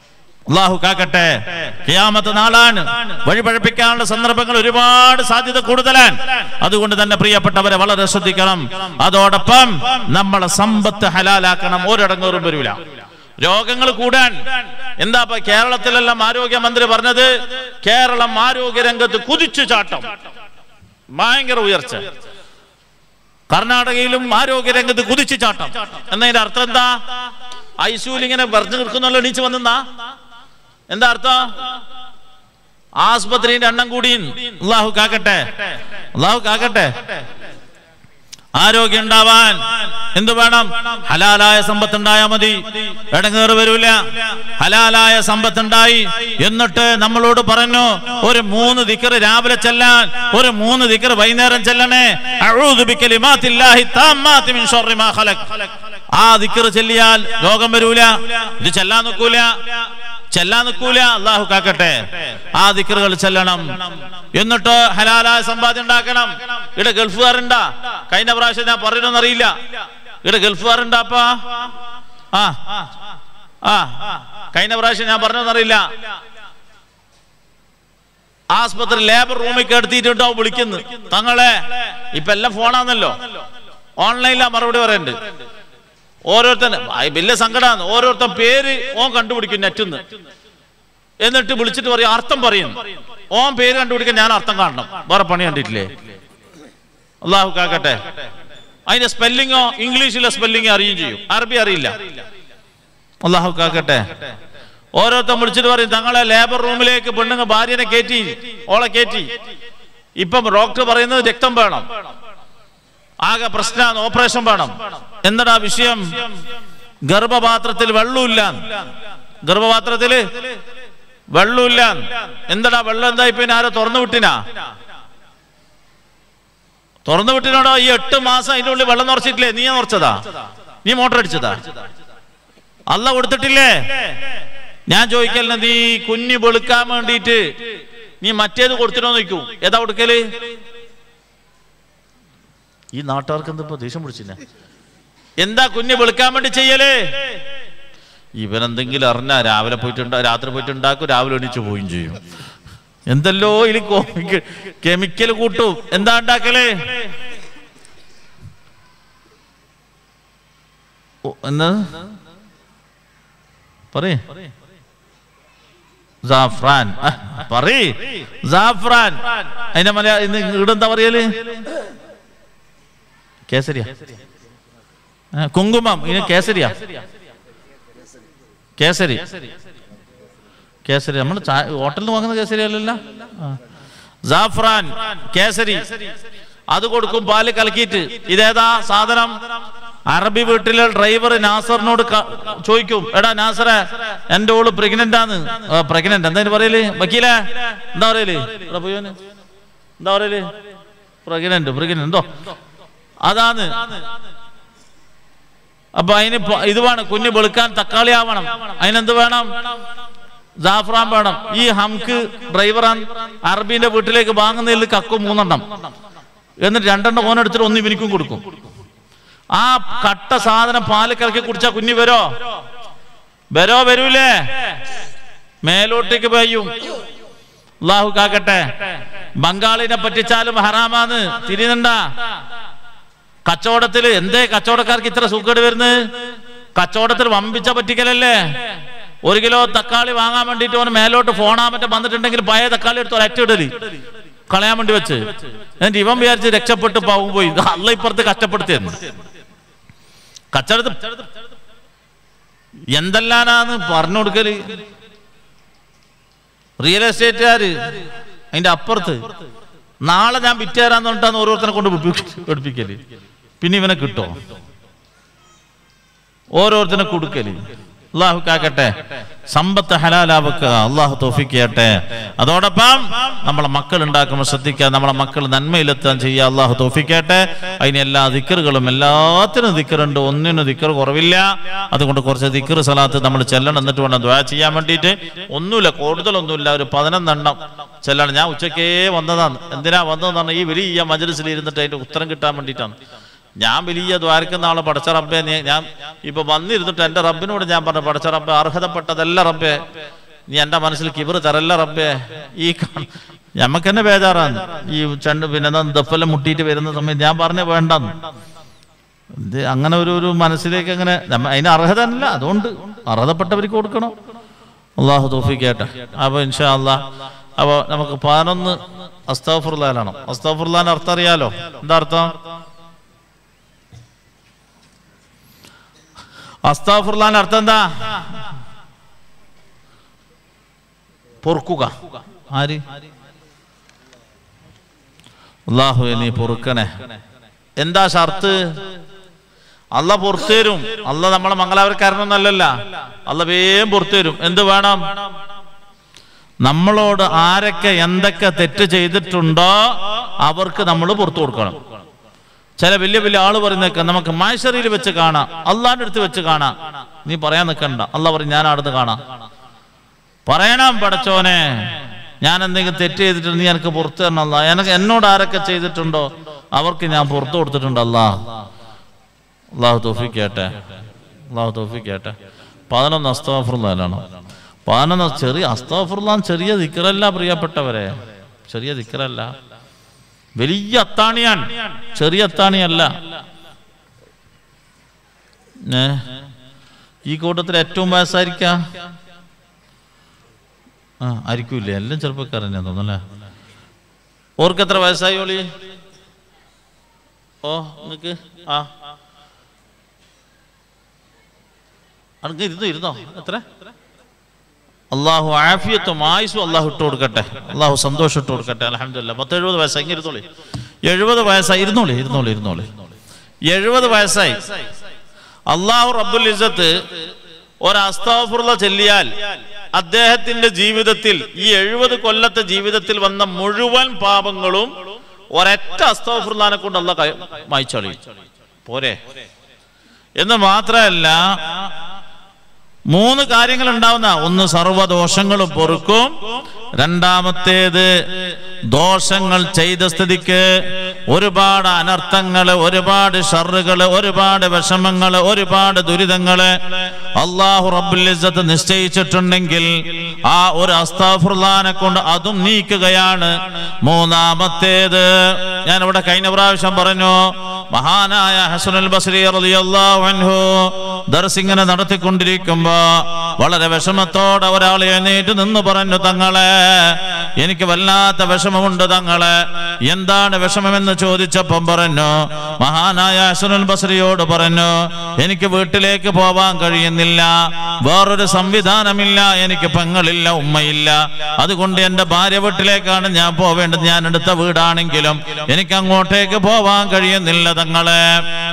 Speaker 1: അള്ളാഹു കാക്കട്ടെ ഖിയാമത്ത് നാളാണ് വഴിപഴപ്പിക്കാനുള്ള സന്ദർഭങ്ങൾ ഒരുപാട് സാധ്യത കൂടുതലാണ് അതുകൊണ്ട് തന്നെ പ്രിയപ്പെട്ടവരെ വളരെ ശ്രദ്ധിക്കണം അതോടൊപ്പം നമ്മളെ സമ്പത്ത് ഹലാലാക്കണം ഒരിടങ്ങേറും വരില്ല രോഗങ്ങൾ കൂടാൻ എന്താ ഇപ്പൊ കേരളത്തിലെല്ലാം ആരോഗ്യമന്ത്രി പറഞ്ഞത് കേരളം ആരോഗ്യ രംഗത്ത് കുതിച്ചു ചാട്ടം ഭയങ്കര ഉയർച്ച കർണാടകയിലും ആരോഗ്യ രംഗത്ത് കുതിച്ചു ചാട്ടം എന്നതിന്റെ അർത്ഥം എന്താ ഐസിയുൽ ഇങ്ങനെ പറഞ്ഞു നിൽക്കുന്നല്ലോ എണീച്ച് വന്നാ എന്താ അർത്ഥം ആസ്പത്രിന്റെ എണ്ണം കൂടി അള്ളാഹു കാക്കട്ടെ അള്ളാഹു കാക്കട്ടെ ആരോഗ്യം ഉണ്ടാവാൻ എന്തു വേണം ഹലാലായ സമ്പത്ത് ഉണ്ടായാൽ മതി ഇടങ്ങേറ് വരൂല ഹലാലായ സമ്പത്ത് ഉണ്ടായി എന്നിട്ട് നമ്മളോട് പറഞ്ഞു ഒരു മൂന്ന് ദിക്കറ് രാവിലെ ചെല്ലാൻ ഒരു മൂന്ന് ദിക്കറ് വൈകുന്നേരം ചെല്ലണേ അഊദു ബികലിമാത്തില്ലാഹി താമ്മാത്തി മിൻ ശർരി മാ ഖലഖ് ആ ദിക്കറ് ചെല്ലിയാൽ രോഗം വരൂല ഇത് ചെല്ലാൻ നിൽക്കൂല ചെല്ലാൻ നിൽക്കൂല അള്ളാഹു കാക്കട്ടെ ആ ദിക്കറുകൾ ചെല്ലണം എന്നിട്ട് ഹലാലായ സമ്പാദ്യം ഉണ്ടാക്കണം ഇവിടെ ഗൾഫുകാരുണ്ടാ കഴിഞ്ഞ പ്രാവശ്യം ഞാൻ പറയണമെന്ന് അറിയില്ല ഇവിടെ ഗൾഫുകാരുണ്ടാപ്പാ ആ ആ കഴിഞ്ഞ പ്രാവശ്യം ഞാൻ പറഞ്ഞതെന്നറിയില്ല ആസ്പത്രി ലേബർ റൂമിൽ കിടത്തിയിട്ടുണ്ടാവും വിളിക്കുന്നു തങ്ങളെ ഇപ്പൊ എല്ലാം ഫോണാന്നല്ലോ ഓൺലൈനിലാ മറുപടി പറയുന്നുണ്ട് ഓരോരുത്തൻ വലിയ സങ്കടമാണ് ഓരോരുത്തൻ പേര് ഓൻ കണ്ടുപിടിക്കും നെറ്റിന്ന് എന്നിട്ട് വിളിച്ചിട്ട് പറയും അർത്ഥം പറയുന്നു ഓൻ പേര് കണ്ടുപിടിക്കാൻ ഞാൻ അർത്ഥം കാണണം വേറെ പണി കണ്ടിട്ടില്ലേ അള്ളാഹു കാക്കട്ടെ അതിന്റെ സ്പെല്ലിങ്ങോ ഇംഗ്ലീഷിലെ സ്പെല്ലിംഗ് അറിയുകയും ചെയ്യും അറബി അറിയില്ല അള്ളാഹു കാക്കട്ടെ ഓരോരുത്തൻ വിളിച്ചിട്ട് പറയും തങ്ങളെ ലേബർ റൂമിലേക്ക് പെണ്ണുങ്ങൾ ഭാര്യനെ കയറ്റി ഓളെ കയറ്റി ഇപ്പം ഡോക്ടർ പറയുന്നത് രക്തം വേണം ആകെ പ്രശ്നമാണ് ഓപ്പറേഷൻ വേണം എന്നടാ വിഷയം ഗർഭപാത്രത്തിൽ വെള്ളമില്ല ഗർഭപാത്രത്തില് വെള്ളമില്ല എന്തടാ വെള്ളം എന്തായി പിന്നെ ആരോ തുറന്നു വിട്ടിനാ തുറന്നു വിട്ടിനോടോ ഈ എട്ട് മാസം അതിന്റെ ഉള്ളിൽ വെള്ളം നിറച്ചിട്ടില്ലേ നീ നിറച്ചതാ നീ മോട്ടർ അടിച്ചതാ അല്ല കൊടുത്തിട്ടില്ലേ ഞാൻ ചോദിക്കലിന് നീ കുഞ്ഞ് വെളുക്കാൻ വേണ്ടിയിട്ട് നീ മറ്റേത് കൊടുത്തിനോ നോക്കൂ ഏതാ കൊടുക്കല് ഈ നാട്ടുകാർക്ക് എന്തിപ്പോ ദേഷ്യം പിടിച്ചില്ല എന്താ കുഞ്ഞ് വെളുക്കാൻ വേണ്ടി ചെയ്യലേ ഇവനെന്തെങ്കിലും അറിഞ്ഞാ രാവിലെ പോയിട്ട് രാത്രി പോയിട്ട് ഉണ്ടാക്കും രാവിലെ എണീച്ച് പോവുകയും ചെയ്യും എന്തല്ലോ ഇതിൽ കെമിക്കൽ കൂട്ടും എന്താ ഉണ്ടാക്കലേ ഓ, എന്നാ പറയേ സാഫ്രാൻ ആ, പറയ് സാഫ്രാൻ അതിന്റെ മലയാ ഇന്ന് ഇവിടെ എന്താ പറയല് കേസരിയ ആ, കുങ്കുമം ഇനി കേസരിയ കേസരി കേസരി നമ്മൾ ഹോട്ടലിൽ നിന്ന് വാങ്ങുന്ന കേസരി അല്ലല്ലോ ആ. സാഫ്രാൻ കേസരി അത് കൊടുക്കും പാല് കലക്കിയിട്ട് ഇതേതാ സാധനം അറബി വീട്ടിലെ ഡ്രൈവർ നാസറിനോട് ക- ചോദിക്കും എടാ നാസറെ എന്റെ ഓള് പ്രഗ്നന്റ് ആണ് പ്രഗ്നന്റ് എന്താ ഇതിന് പറയല് വക്കീലേ എന്താ പറയല് എടാ പോയോന് എന്താ പറയല് പ്രഗ്നന്റ് പ്രഗ്നന്റ് എന്തോ അതാണ് അപ്പൊ അതിന് പ- ഇത് വേണം കുഞ്ഞ് വെളുക്കാൻ തക്കാളി ആവണം അതിനെന്ത് വേണം ജാഫ്രാൻ വേണം ഈ ഹംക്ക് ഡ്രൈവറാൻ അറബീന്റെ വീട്ടിലേക്ക് വാങ്ങുന്നതിൽ കക്കും മൂന്നെണ്ണം എന്നിട്ട് രണ്ടെണ്ണം ഓനെടുത്തിട്ട് ഒന്ന് ഇവനിക്കും കൊടുക്കും ആ കട്ട സാധനം പാല് കലക്കി കുടിച്ചാ കുഞ്ഞ് വരോ വരോ വരൂലേ മേലോട്ടേക്ക് പെയ്യും അള്ളാഹു കാക്കട്ടെ ബംഗാളിനെ പറ്റിച്ചാലും ഹറാമാന്ന് തിരിയുന്നുണ്ട കച്ചവടത്തില് എന്തേ കച്ചവടക്കാർക്ക് ഇത്ര സുഖേട് വരുന്നത് കച്ചവടത്തിൽ വമ്പിച്ച പറ്റിക്കലല്ലേ ഒരു കിലോ തക്കാളി വാങ്ങാൻ വേണ്ടിട്ട് ഓന് മേലോട്ട് ഫോണാ മറ്റേ വന്നിട്ടുണ്ടെങ്കിൽ പഴയ തക്കാളി എടുത്ത് ഒരറ്റ ഇടല് കളയാൻ വേണ്ടി വെച്ച് എന്നിട്ട് ഇവൻ വിചാരിച്ച് രക്ഷപ്പെട്ട് പാവും പോയി അല്ല ഇപ്പുറത്ത് കഷ്ടപ്പെടുത്തിയെന്ന് കച്ചവടത്ത് എന്തെല്ലാനാന്ന് പറഞ്ഞു കൊടുക്കല് റിയൽ എസ്റ്റേറ്റുകാര് അതിന്റെ അപ്പുറത്ത് നാളെ ഞാൻ വിറ്റുതരാന്ന് പറഞ്ഞിട്ടാണ് ഓരോരുത്തരെ കൊണ്ട് വിപ്പി- എടുപ്പിക്കല് പിന്നെ ഇവനെ കിട്ടോ ഓരോരുത്തരെ കൊടുക്കല് അള്ളാഹു കാക്കട്ടെ സമ്പത്ത് ഹലാലാവുക അള്ളാഹു തോഫിക്ക് ചെയ്യട്ടെ അതോടൊപ്പം നമ്മളെ മക്കൾ ഉണ്ടാക്കുമ്പോൾ ശ്രദ്ധിക്കുക നമ്മളെ മക്കൾ നന്മയിലെത്താൻ ചെയ്യുക അള്ളാഹു തോഫിക്കട്ടെ അതിന് എല്ലാ ദിക്കറുകളും എല്ലാത്തിനും ദിക്കറുണ്ട് ഒന്നിനും ദിക്കർ കുറവില്ല അതുകൊണ്ട് കുറച്ച് ദിക്കർ സലാത്ത് നമ്മൾ ചെല്ലണം എന്നിട്ട് വേണം ദ്വാ ചെയ്യാൻ വേണ്ടിയിട്ട് ഒന്നുമില്ല കൂടുതലൊന്നുമില്ല ഒരു പതിനൊന്നെണ്ണം ചെല്ലണം ഞാൻ ഉച്ചക്കേ വന്നതാണ് എന്തിനാ വന്നതെന്നാണ് ഈ വലിയ മജലിസിൽ ഇരുന്നിട്ട് അതിന്റെ ഉത്തരം കിട്ടാൻ വേണ്ടിയിട്ടാണ് ഞാൻ വലിയ ദ്വാരക്കുന്ന ആളെ പടച്ച റബ്ബെ നീ- ഞാൻ ഇപ്പൊ വന്നിരുന്നിട്ട് എന്റെ റബ്ബിനോട് ഞാൻ പറഞ്ഞു പടച്ച റബ്ബെ അർഹതപ്പെട്ടതല്ല റബ്ബെ നീ എൻ്റെ മനസ്സിൽ കിബർ തരല്ല റബ്ബേ ഈ ഞമ്മക്ക് തന്നെ ബേജാറാണ് ഈ ചണ്ട് പിന്നെ എന്താ ദഫെല്ലാം മുട്ടിയിട്ട് വരുന്ന സമയത്ത് ഞാൻ പറഞ്ഞ വേണ്ടെന്ന് ഇത് അങ്ങനെ ഒരു ഒരു മനസ്സിലേക്ക് അങ്ങനെ നമ്മ അതിന് അർഹത അല്ല അതുകൊണ്ട് അർഹതപ്പെട്ടവർക്ക് കൊടുക്കണം അള്ളാഹു തോഫിക്കേട്ടെ അപ്പൊ ഇൻഷാ അല്ലാ അപ്പൊ നമുക്ക് പതിനൊന്ന് അസ്താഫുർലാനാണ് അസ്താഫുർലാൻ അർത്ഥം അറിയാലോ എന്താ അർത്ഥം അസ്താഫുർലാൻ അർത്ഥം എന്താ പൊറുക്കുക ആര് അള്ളാഹു നീ പൊറുക്കണേ എന്താ ഷർത്ത് അല്ല പുറത്തുതരും അല്ല നമ്മളെ മംഗലാപുരക്കാരനൊന്നല്ലല്ല അല്ല വേഗം പുറത്തുതരും എന്ത് വേണം നമ്മളോട് ആരൊക്കെ എന്തൊക്കെ തെറ്റ് ചെയ്തിട്ടുണ്ടോ അവർക്ക് നമ്മൾ പുറത്തു കൊടുക്കണം ചില വലിയ വലിയ ആള് പറയുന്നേക്ക നമുക്ക് മാഷറിയിൽ വെച്ച് കാണാം അള്ളാന്റെ അടുത്ത് വെച്ച് കാണാം നീ പറയാൻ നിൽക്കണ്ട അല്ല പറയും ഞാൻ അവിടുന്ന് കാണാം പറയണം പടച്ചോനെ ഞാൻ എന്തെങ്കിലും തെറ്റ് ചെയ്തിട്ടുണ്ട് നീ എനിക്ക് പുറത്തു തരണം അല്ല എനിക്ക് എന്നോട് ആരൊക്കെ ചെയ്തിട്ടുണ്ടോ അവർക്ക് ഞാൻ പുറത്തു കൊടുത്തിട്ടുണ്ട് അല്ലാ അള്ളാഹു തോഫിക്കട്ടെ അള്ളാഹു തോഫിക്കട്ടെ പതിനൊന്ന് അസ്താഫുർലാനാണ് പതിനൊന്ന് ചെറിയ അസ്താഫുർലാൻ ചെറിയ ദിക്കറല്ല പ്രിയപ്പെട്ടവരെ ചെറിയ ദിക്കറല്ല വലിയ അത്താണിയാണ് ചെറിയ അത്താണിയല്ല ഏ ഈ കൂട്ടത്തിൽ ഏറ്റവും വയസ്സായിരിക്ക ആ ആയിരിക്കൂല്ലേ എല്ലാം ചെറുപ്പക്കാരനെ തോന്നുന്നല്ലേ ഓർക്ക് എത്ര വയസ്സായി ഓളി ഓ നിങ്ങക്ക് ആ അനക്ക് ഇരുന്നോ ഇരുന്നോ എത്ര അള്ളാഹു ആഫിയത്തും ആയുസും അള്ളാഹു ഇട്ട് കൊടുക്കട്ടെ അള്ളാഹു സന്തോഷം ഇട്ട് കൊടുക്കട്ടെ അലഹമില്ല പത്ത് എഴുപത് വയസ്സായി ഇങ്ങനെ ഇരുന്നോളി എഴുപത് വയസ്സായി ഇരുന്നോളി ഇരുന്നോളി ഇരുന്നോളി എഴുപത് വയസ്സായി അള്ളാഹു റബ്ബുൽ ഇസത്ത് ഒരു അസ്താഫുള്ള ചെല്ലിയാൽ അദ്ദേഹത്തിന്റെ ജീവിതത്തിൽ ഈ എഴുപത് കൊല്ലത്തെ ജീവിതത്തിൽ വന്ന മുഴുവൻ പാപങ്ങളും ഒരൊറ്റ അസ്താഫുർലാനെ കൊണ്ട് അല്ല മായിച്ചളി പോരെ എന്ന് മാത്രമല്ല മൂന്ന് കാര്യങ്ങൾ ഉണ്ടാവുന്ന ഒന്ന് സർവദോഷങ്ങളും പൊറുക്കും രണ്ടാമത്തേത് ദോഷങ്ങൾ ചെയ്ത സ്ഥിതിക്ക് ഒരുപാട് അനർത്ഥങ്ങള് ഒരുപാട് ഷറുകള് ഒരുപാട് വിഷമങ്ങള് ഒരുപാട് ദുരിതങ്ങള് അള്ളാഹു റബ്ബുൽ ഇസ്സത്ത് നിശ്ചയിച്ചിട്ടുണ്ടെങ്കിൽ ആ ഒരു അസ്താഫുർലാനെ കൊണ്ട് അതും നീക്കുകയാണ് മൂന്നാമത്തേത് ഞാൻ ഇവിടെ കഴിഞ്ഞ പ്രാവശ്യം പറഞ്ഞു മഹാനായ ഹസനുൽ ബസ്രി റളിയല്ലാഹു അൻഹു ദർസിങ്ങനെ നടത്തിക്കൊണ്ടിരിക്കുമ്പോ വളരെ വിഷമത്തോടെ ഒരാൾ എഴുന്നേറ്റ് നിന്ന് പറഞ്ഞു തങ്ങളെ എനിക്ക് വല്ലാത്ത വിഷമമുണ്ട് തങ്ങളെ എന്താണ് വിഷമമെന്ന് ചോദിച്ചപ്പം പറഞ്ഞു മഹാനായ ഹസനുൽ ബസ്രിയോട് പറഞ്ഞു എനിക്ക് വീട്ടിലേക്ക് പോവാൻ കഴിയുന്നില്ല വേറൊരു സംവിധാനമില്ല എനിക്ക് പെങ്ങളില്ല ഉമ്മയില്ല അതുകൊണ്ട് എന്റെ ഭാര്യ വീട്ടിലേക്കാണ് ഞാൻ പോവേണ്ടത് ഞാൻ എടുത്ത വീടാണെങ്കിലും എനിക്ക് അങ്ങോട്ടേക്ക് പോവാൻ കഴിയുന്നില്ല തങ്ങളെ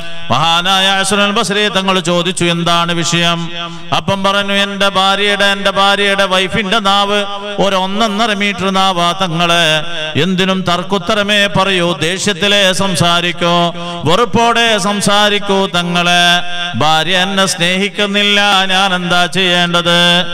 Speaker 1: മഹാനായ ഹസനുൽ ബസ്രി തങ്ങൾ ചോദിച്ചു എന്താണ് വിഷയം അപ്പം പറഞ്ഞു എന്റെ ഭാര്യയുടെ എന്റെ ഭാര്യയുടെ വൈഫിന്റെ നാവ് ഒരു ഒന്നൊന്നര മീറ്റർ നാവാ തങ്ങളെ എന്തിനും തർക്കുത്തരമേ പറയൂ ദേഷ്യത്തിലെ സംസാരിക്കൂ വെറുപ്പോടെ സംസാരിക്കൂ തങ്ങളെ ഭാര്യ എന്നെ സ്നേഹിക്കുന്നില്ല ഞാൻ എന്താ ചെയ്യേണ്ടത്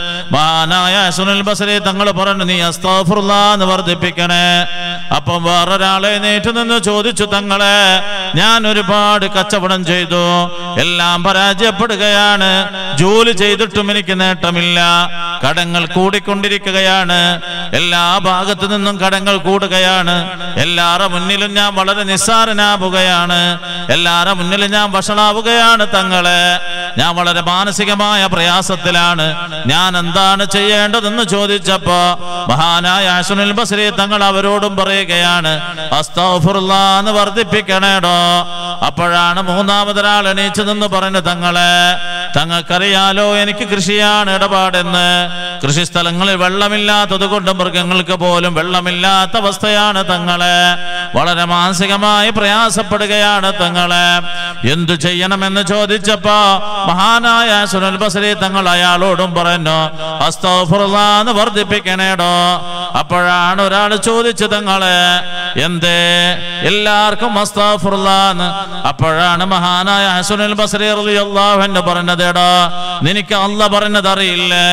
Speaker 1: മഹാനായ സുനിൽ ബസരി തങ്ങൾ പറഞ്ഞു നീ അസ്താഫുർല എന്ന് വർദ്ധിപ്പിക്കണേ അപ്പം വേറൊരാളെ നേറ്റു നിന്ന് ചോദിച്ചു തങ്ങളെ ഞാൻ ഒരുപാട് കച്ചവടം ചെയ്തു എല്ലാം പരാജയപ്പെടുകയാണ് ജോലി ചെയ്തിട്ടും എനിക്ക് നേട്ടമില്ല കടങ്ങൾ കൂടിക്കൊണ്ടിരിക്കുകയാണ് എല്ലാ ഭാഗത്തു നിന്നും കടങ്ങൾ കൂടുകയാണ് എല്ലാവരുടെ മുന്നിലും ഞാൻ വളരെ നിസ്സാരനാവുകയാണ് എല്ലാവരുടെ മുന്നിലും ഞാൻ വഷളാവുകയാണ് തങ്ങളെ ഞാൻ വളരെ മാനസികമായ പ്രയാസത്തിലാണ് ഞാൻ എന്താണ് ചെയ്യേണ്ടതെന്ന് ചോദിച്ചപ്പോ മഹാനായ അസുനിൽ ബസ്രി തങ്ങൾ അവരോടും പറയുകയാണ് അസ്തഗ്ഫിറുല്ലാ എന്ന് വർദ്ധിപ്പിക്കണേടോ അപ്പോഴാണ് മൂന്നാമതൊരാൾ എണീച്ചു നിന്ന് പറഞ്ഞു തങ്ങളെ തങ്ങൾക്കറിയാലോ എനിക്ക് കൃഷിയാണ് ഇടപാടെന്ന് കൃഷിസ്ഥലങ്ങളിൽ വെള്ളമില്ലാത്തത് കൊണ്ട് മൃഗങ്ങൾക്ക് പോലും വെള്ളമില്ലാത്ത അവസ്ഥയാണ് തങ്ങളെ വളരെ മാനസികമായി പ്രയാസപ്പെടുകയാണ് തങ്ങളെ എന്തു ചെയ്യണമെന്ന് ചോദിച്ചപ്പോ മഹാനായ സുനൽ ബസരി തങ്ങൾ അയാളോടും പറഞ്ഞു അസ്തോഫുറാന്ന് വർദ്ധിപ്പിക്കണേടോ അപ്പോഴാണ് ഒരാൾ ചോദിച്ചു തങ്ങളെ എന്തേ എല്ലാവർക്കും അസ്തോഫുറാന്ന് അപ്പോഴാണ് മഹാനായ ഹസുനൽ ബസരി റളിയല്ലാഹു അൻഹു പറഞ്ഞതേടാ നിനക്ക് അല്ല പറഞ്ഞത് അറിയില്ലേ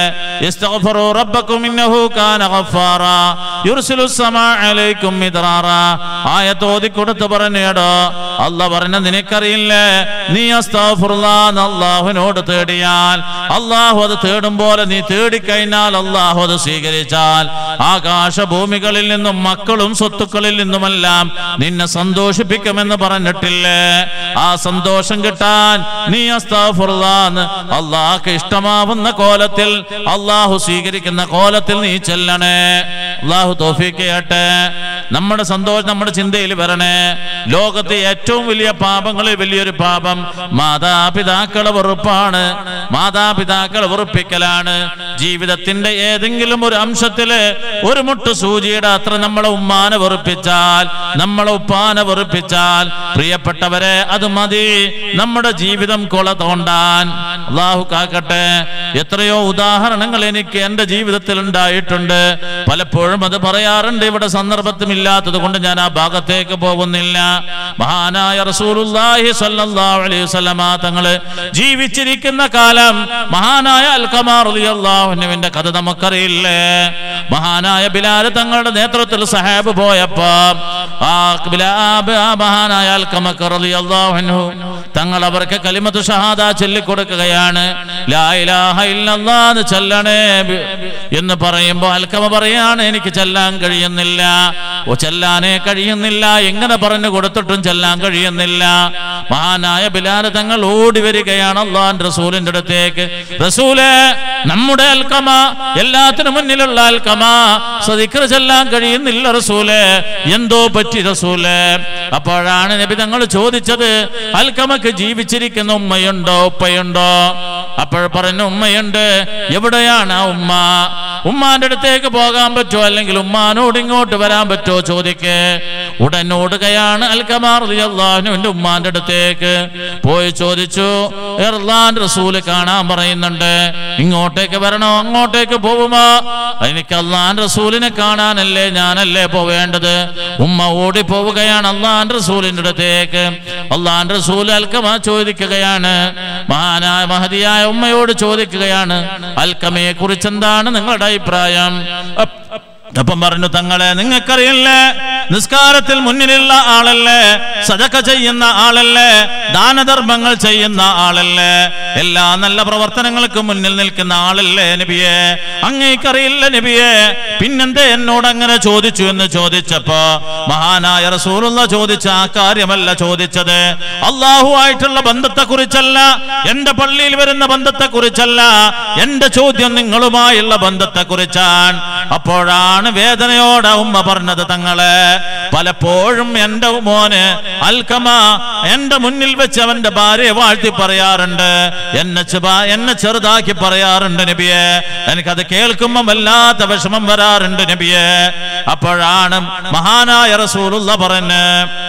Speaker 1: ഇസ്തഗ്ഫിറു റബ്ബക്കും ഇന്നഹു കാന ഗഫാറ യുർസിലു സമാ അലൈക്കും മിദ്റാറ ആയത്തോതി കൊടുത്ത് പറഞ്ഞേടോ അല്ല പറഞ്ഞ നിനക്കറിയില്ലേ നീ അസ്താഫുർലാന്ന് അള്ളാഹുവിനോട് തേടിയാൽ അള്ളാഹു അത് തേടും പോലെ നീ തേടിക്കഴിഞ്ഞാൽ അള്ളാഹു അത് സ്വീകരിച്ചാൽ ആകാശഭൂമികളിൽ നിന്നും മക്കളും സ്വത്തുക്കളിൽ നിന്നുമെല്ലാം നിന്നെ സന്തോഷിപ്പിക്കുമെന്ന് പറഞ്ഞിട്ടില്ലേ ആ സന്തോഷം കിട്ടാൻ നീ അസ്താഫുർലാന്ന് അള്ളാഹ്ക്ക് ഇഷ്ടമാവുന്ന കോലത്തിൽ അള്ളാഹു സ്വീകരിക്കുന്ന കോലത്തിൽ നീ ചെല്ലണേ അള്ളാഹു തോഫീക്ക് ചെയ്യട്ടെ നമ്മുടെ സന്തോഷം നമ്മുടെ ചിന്തയിൽ വരണേ ലോകത്തെ ഏറ്റവും വലിയ പാപങ്ങളിൽ വലിയൊരു പാപം മാതാപിതാക്കളെ വെറുപ്പാണ് മാതാപിതാക്കളെ വെറുപ്പിക്കലാണ് ജീവിതത്തിന്റെ ഏതെങ്കിലും ഒരു അംശത്തില് ഒരു മുട്ട് സൂചിയുടെ അത്ര നമ്മളെ ഉമ്മാനെ വെറുപ്പിച്ചാൽ നമ്മളെ ഉപ്പാനെ വെറുപ്പിച്ചാൽ പ്രിയപ്പെട്ടവരെ അത് മതി നമ്മുടെ ജീവിതം കൊള തോണ്ടാൻ അള്ളാഹു കാക്കട്ടെ എത്രയോ ഉദാഹരണങ്ങൾ എനിക്ക് എന്റെ ജീവിതത്തിൽ ഉണ്ടായിട്ടുണ്ട് പലപ്പോഴും അത് പറയാറുണ്ട് ഇവിടെ സന്ദർഭത്തും ഇല്ലാത്തത് കൊണ്ട് ഞാൻ ആ ഭാഗത്തേക്ക് പോകുന്നില്ല മഹാനായ റസൂലുള്ളാഹി സ്വല്ലല്ലാഹു അലൈഹി വസല്ലമ തങ്ങള് ജീവിച്ചിരിക്കുന്ന കാലം മഹാനായ അൽക്കമാർ റളിയല്ലാഹുവിന്റെ കഥ നമുക്കറിയില്ലേ മഹാനായ ബിലാൽ തങ്ങളുടെ നേതൃത്വത്തിൽ സഹാബ് പോയപ്പോ ആ ബിലാബ് ആ മഹാനായ അൽക്കമക്ക് റളിയല്ലാഹു അൻഹു തങ്ങൾ അവർക്ക് കലിമത്ത് ഷഹാദ ചൊല്ലിക്കൊടുക്കുകയാണ് ലാ ഇലാഹ ഇല്ലല്ലാഹ് എന്ന് ചൊല്ലണേ ബി- എന്ന് പറയുമ്പോൾ അൽക്കമ പറയാണ് എനിക്ക് ചെല്ലാൻ കഴിയുന്നില്ല ഓ ചെല്ലാനേ കഴിയുന്നില്ല എങ്ങനെ പറഞ്ഞു കൊടുത്തിട്ടും ചെല്ലാൻ കഴിയുന്നില്ല മഹാനായ ബിലാൽ തങ്ങൾ ഓടി വരികയാണ് അള്ളാൻ റസൂലിന്റെ അടുത്തേക്ക് റസൂല് നമ്മുടെ അൽക്കമ എല്ലാത്തിനും മുന്നിലുള്ള അൽക്കമ സദിക്ര ചെല്ലാൻ കഴിയുന്നില്ല റസൂല് എന്തോ പറ്റി റസൂല് അപ്പോഴാണ് നബി തങ്ങൾ ചോദിച്ചത് അൽക്കമക്ക് ജീവിച്ചിരിക്കുന്ന ഉമ്മയുണ്ടോ ഉപ്പയുണ്ടോ അപ്പോൾ പറഞ്ഞു ഉമ്മയുണ്ട് എവിടെയാണ് ആ ഉമ്മ ഉമ്മാന്റെ അടുത്തേക്ക് പോകാൻ പറ്റുമോ അല്ലെങ്കിൽ ഉമ്മാനോട് ഇങ്ങോട്ട് വരാൻ പറ്റുമോ ചോദിക്ക് ഉടൻ ഓടുകയാണ് അൽക്കമാർ അള്ളാഹുവിന്റെ ഉമ്മാന്റെ അടുത്തേക്ക് പോയി ചോദിച്ചു എർലാൻ റസൂല് കാണാൻ പറയുന്നുണ്ട് ഇങ്ങോട്ടേക്ക് വരണോ അങ്ങോട്ടേക്ക് പോകുമോ എനിക്ക് അള്ളാൻ റസൂലിനെ കാണാനല്ലേ ഞാനല്ലേ പോവേണ്ടത് ഉമ്മ ഓടി പോവുകയാണ് അള്ളാൻ റസൂലിന്റെ അടുത്തേക്ക് അള്ളാൻ റസൂൽ അൽക്കമ ചോദിക്കുകയാണ് മഹാനായ മഹതിയായ ഉമ്മയോട് ചോദിക്കുകയാണ് അൽക്കമയെ കുറിച്ച് എന്താണ് നിങ്ങളുടെ അഭിപ്രായം അപ്പ് അപ്പം പറഞ്ഞു തങ്ങളെ നിങ്ങൾക്കറിയില്ലേ നിസ്കാരത്തിൽ മുന്നിലുള്ള ആളല്ലേ സദക്ക ചെയ്യുന്ന ആളല്ലേ ദാനധർമ്മങ്ങൾ ചെയ്യുന്ന ആളല്ലേ എല്ലാ നല്ല പ്രവർത്തനങ്ങൾക്ക് മുന്നിൽ നിൽക്കുന്ന ആളല്ലേ നബിയെ അങ്ങേക്കറിയില്ല നബിയെ പിന്നെന്തേ എന്നോട് അങ്ങനെ ചോദിച്ചു എന്ന് ചോദിച്ചപ്പോ മഹാനായ റസൂലുള്ള ചോദിച്ച ആ കാര്യമല്ല ചോദിച്ചത് അള്ളാഹു ആയിട്ടുള്ള ബന്ധത്തെ കുറിച്ചല്ല എന്റെ പള്ളിയിൽ വരുന്ന ബന്ധത്തെ കുറിച്ചല്ല എന്റെ ചോദ്യം നിങ്ങളുമായുള്ള ബന്ധത്തെ കുറിച്ചാണ് അപ്പോഴാണ് വേദനയോടെ ഉമ്മ പറഞ്ഞത് തങ്ങളെ പലപ്പോഴും എന്റെ മോന് അൽക്കമ എന്റെ മുന്നിൽ വെച്ച് അവന്റെ ഭാര്യയെ വാഴ്ത്തി പറയാറുണ്ട് എന്നെ ചെബ- എന്നെ ചെറുതാക്കി പറയാറുണ്ട് നബിയെ എനിക്കത് കേൾക്കുമ്പോ വല്ലാത്ത വിഷമം വരാറുണ്ട് നബിയെ അപ്പോഴാണ് മഹാനായ റസൂലുള്ള പറഞ്ഞ്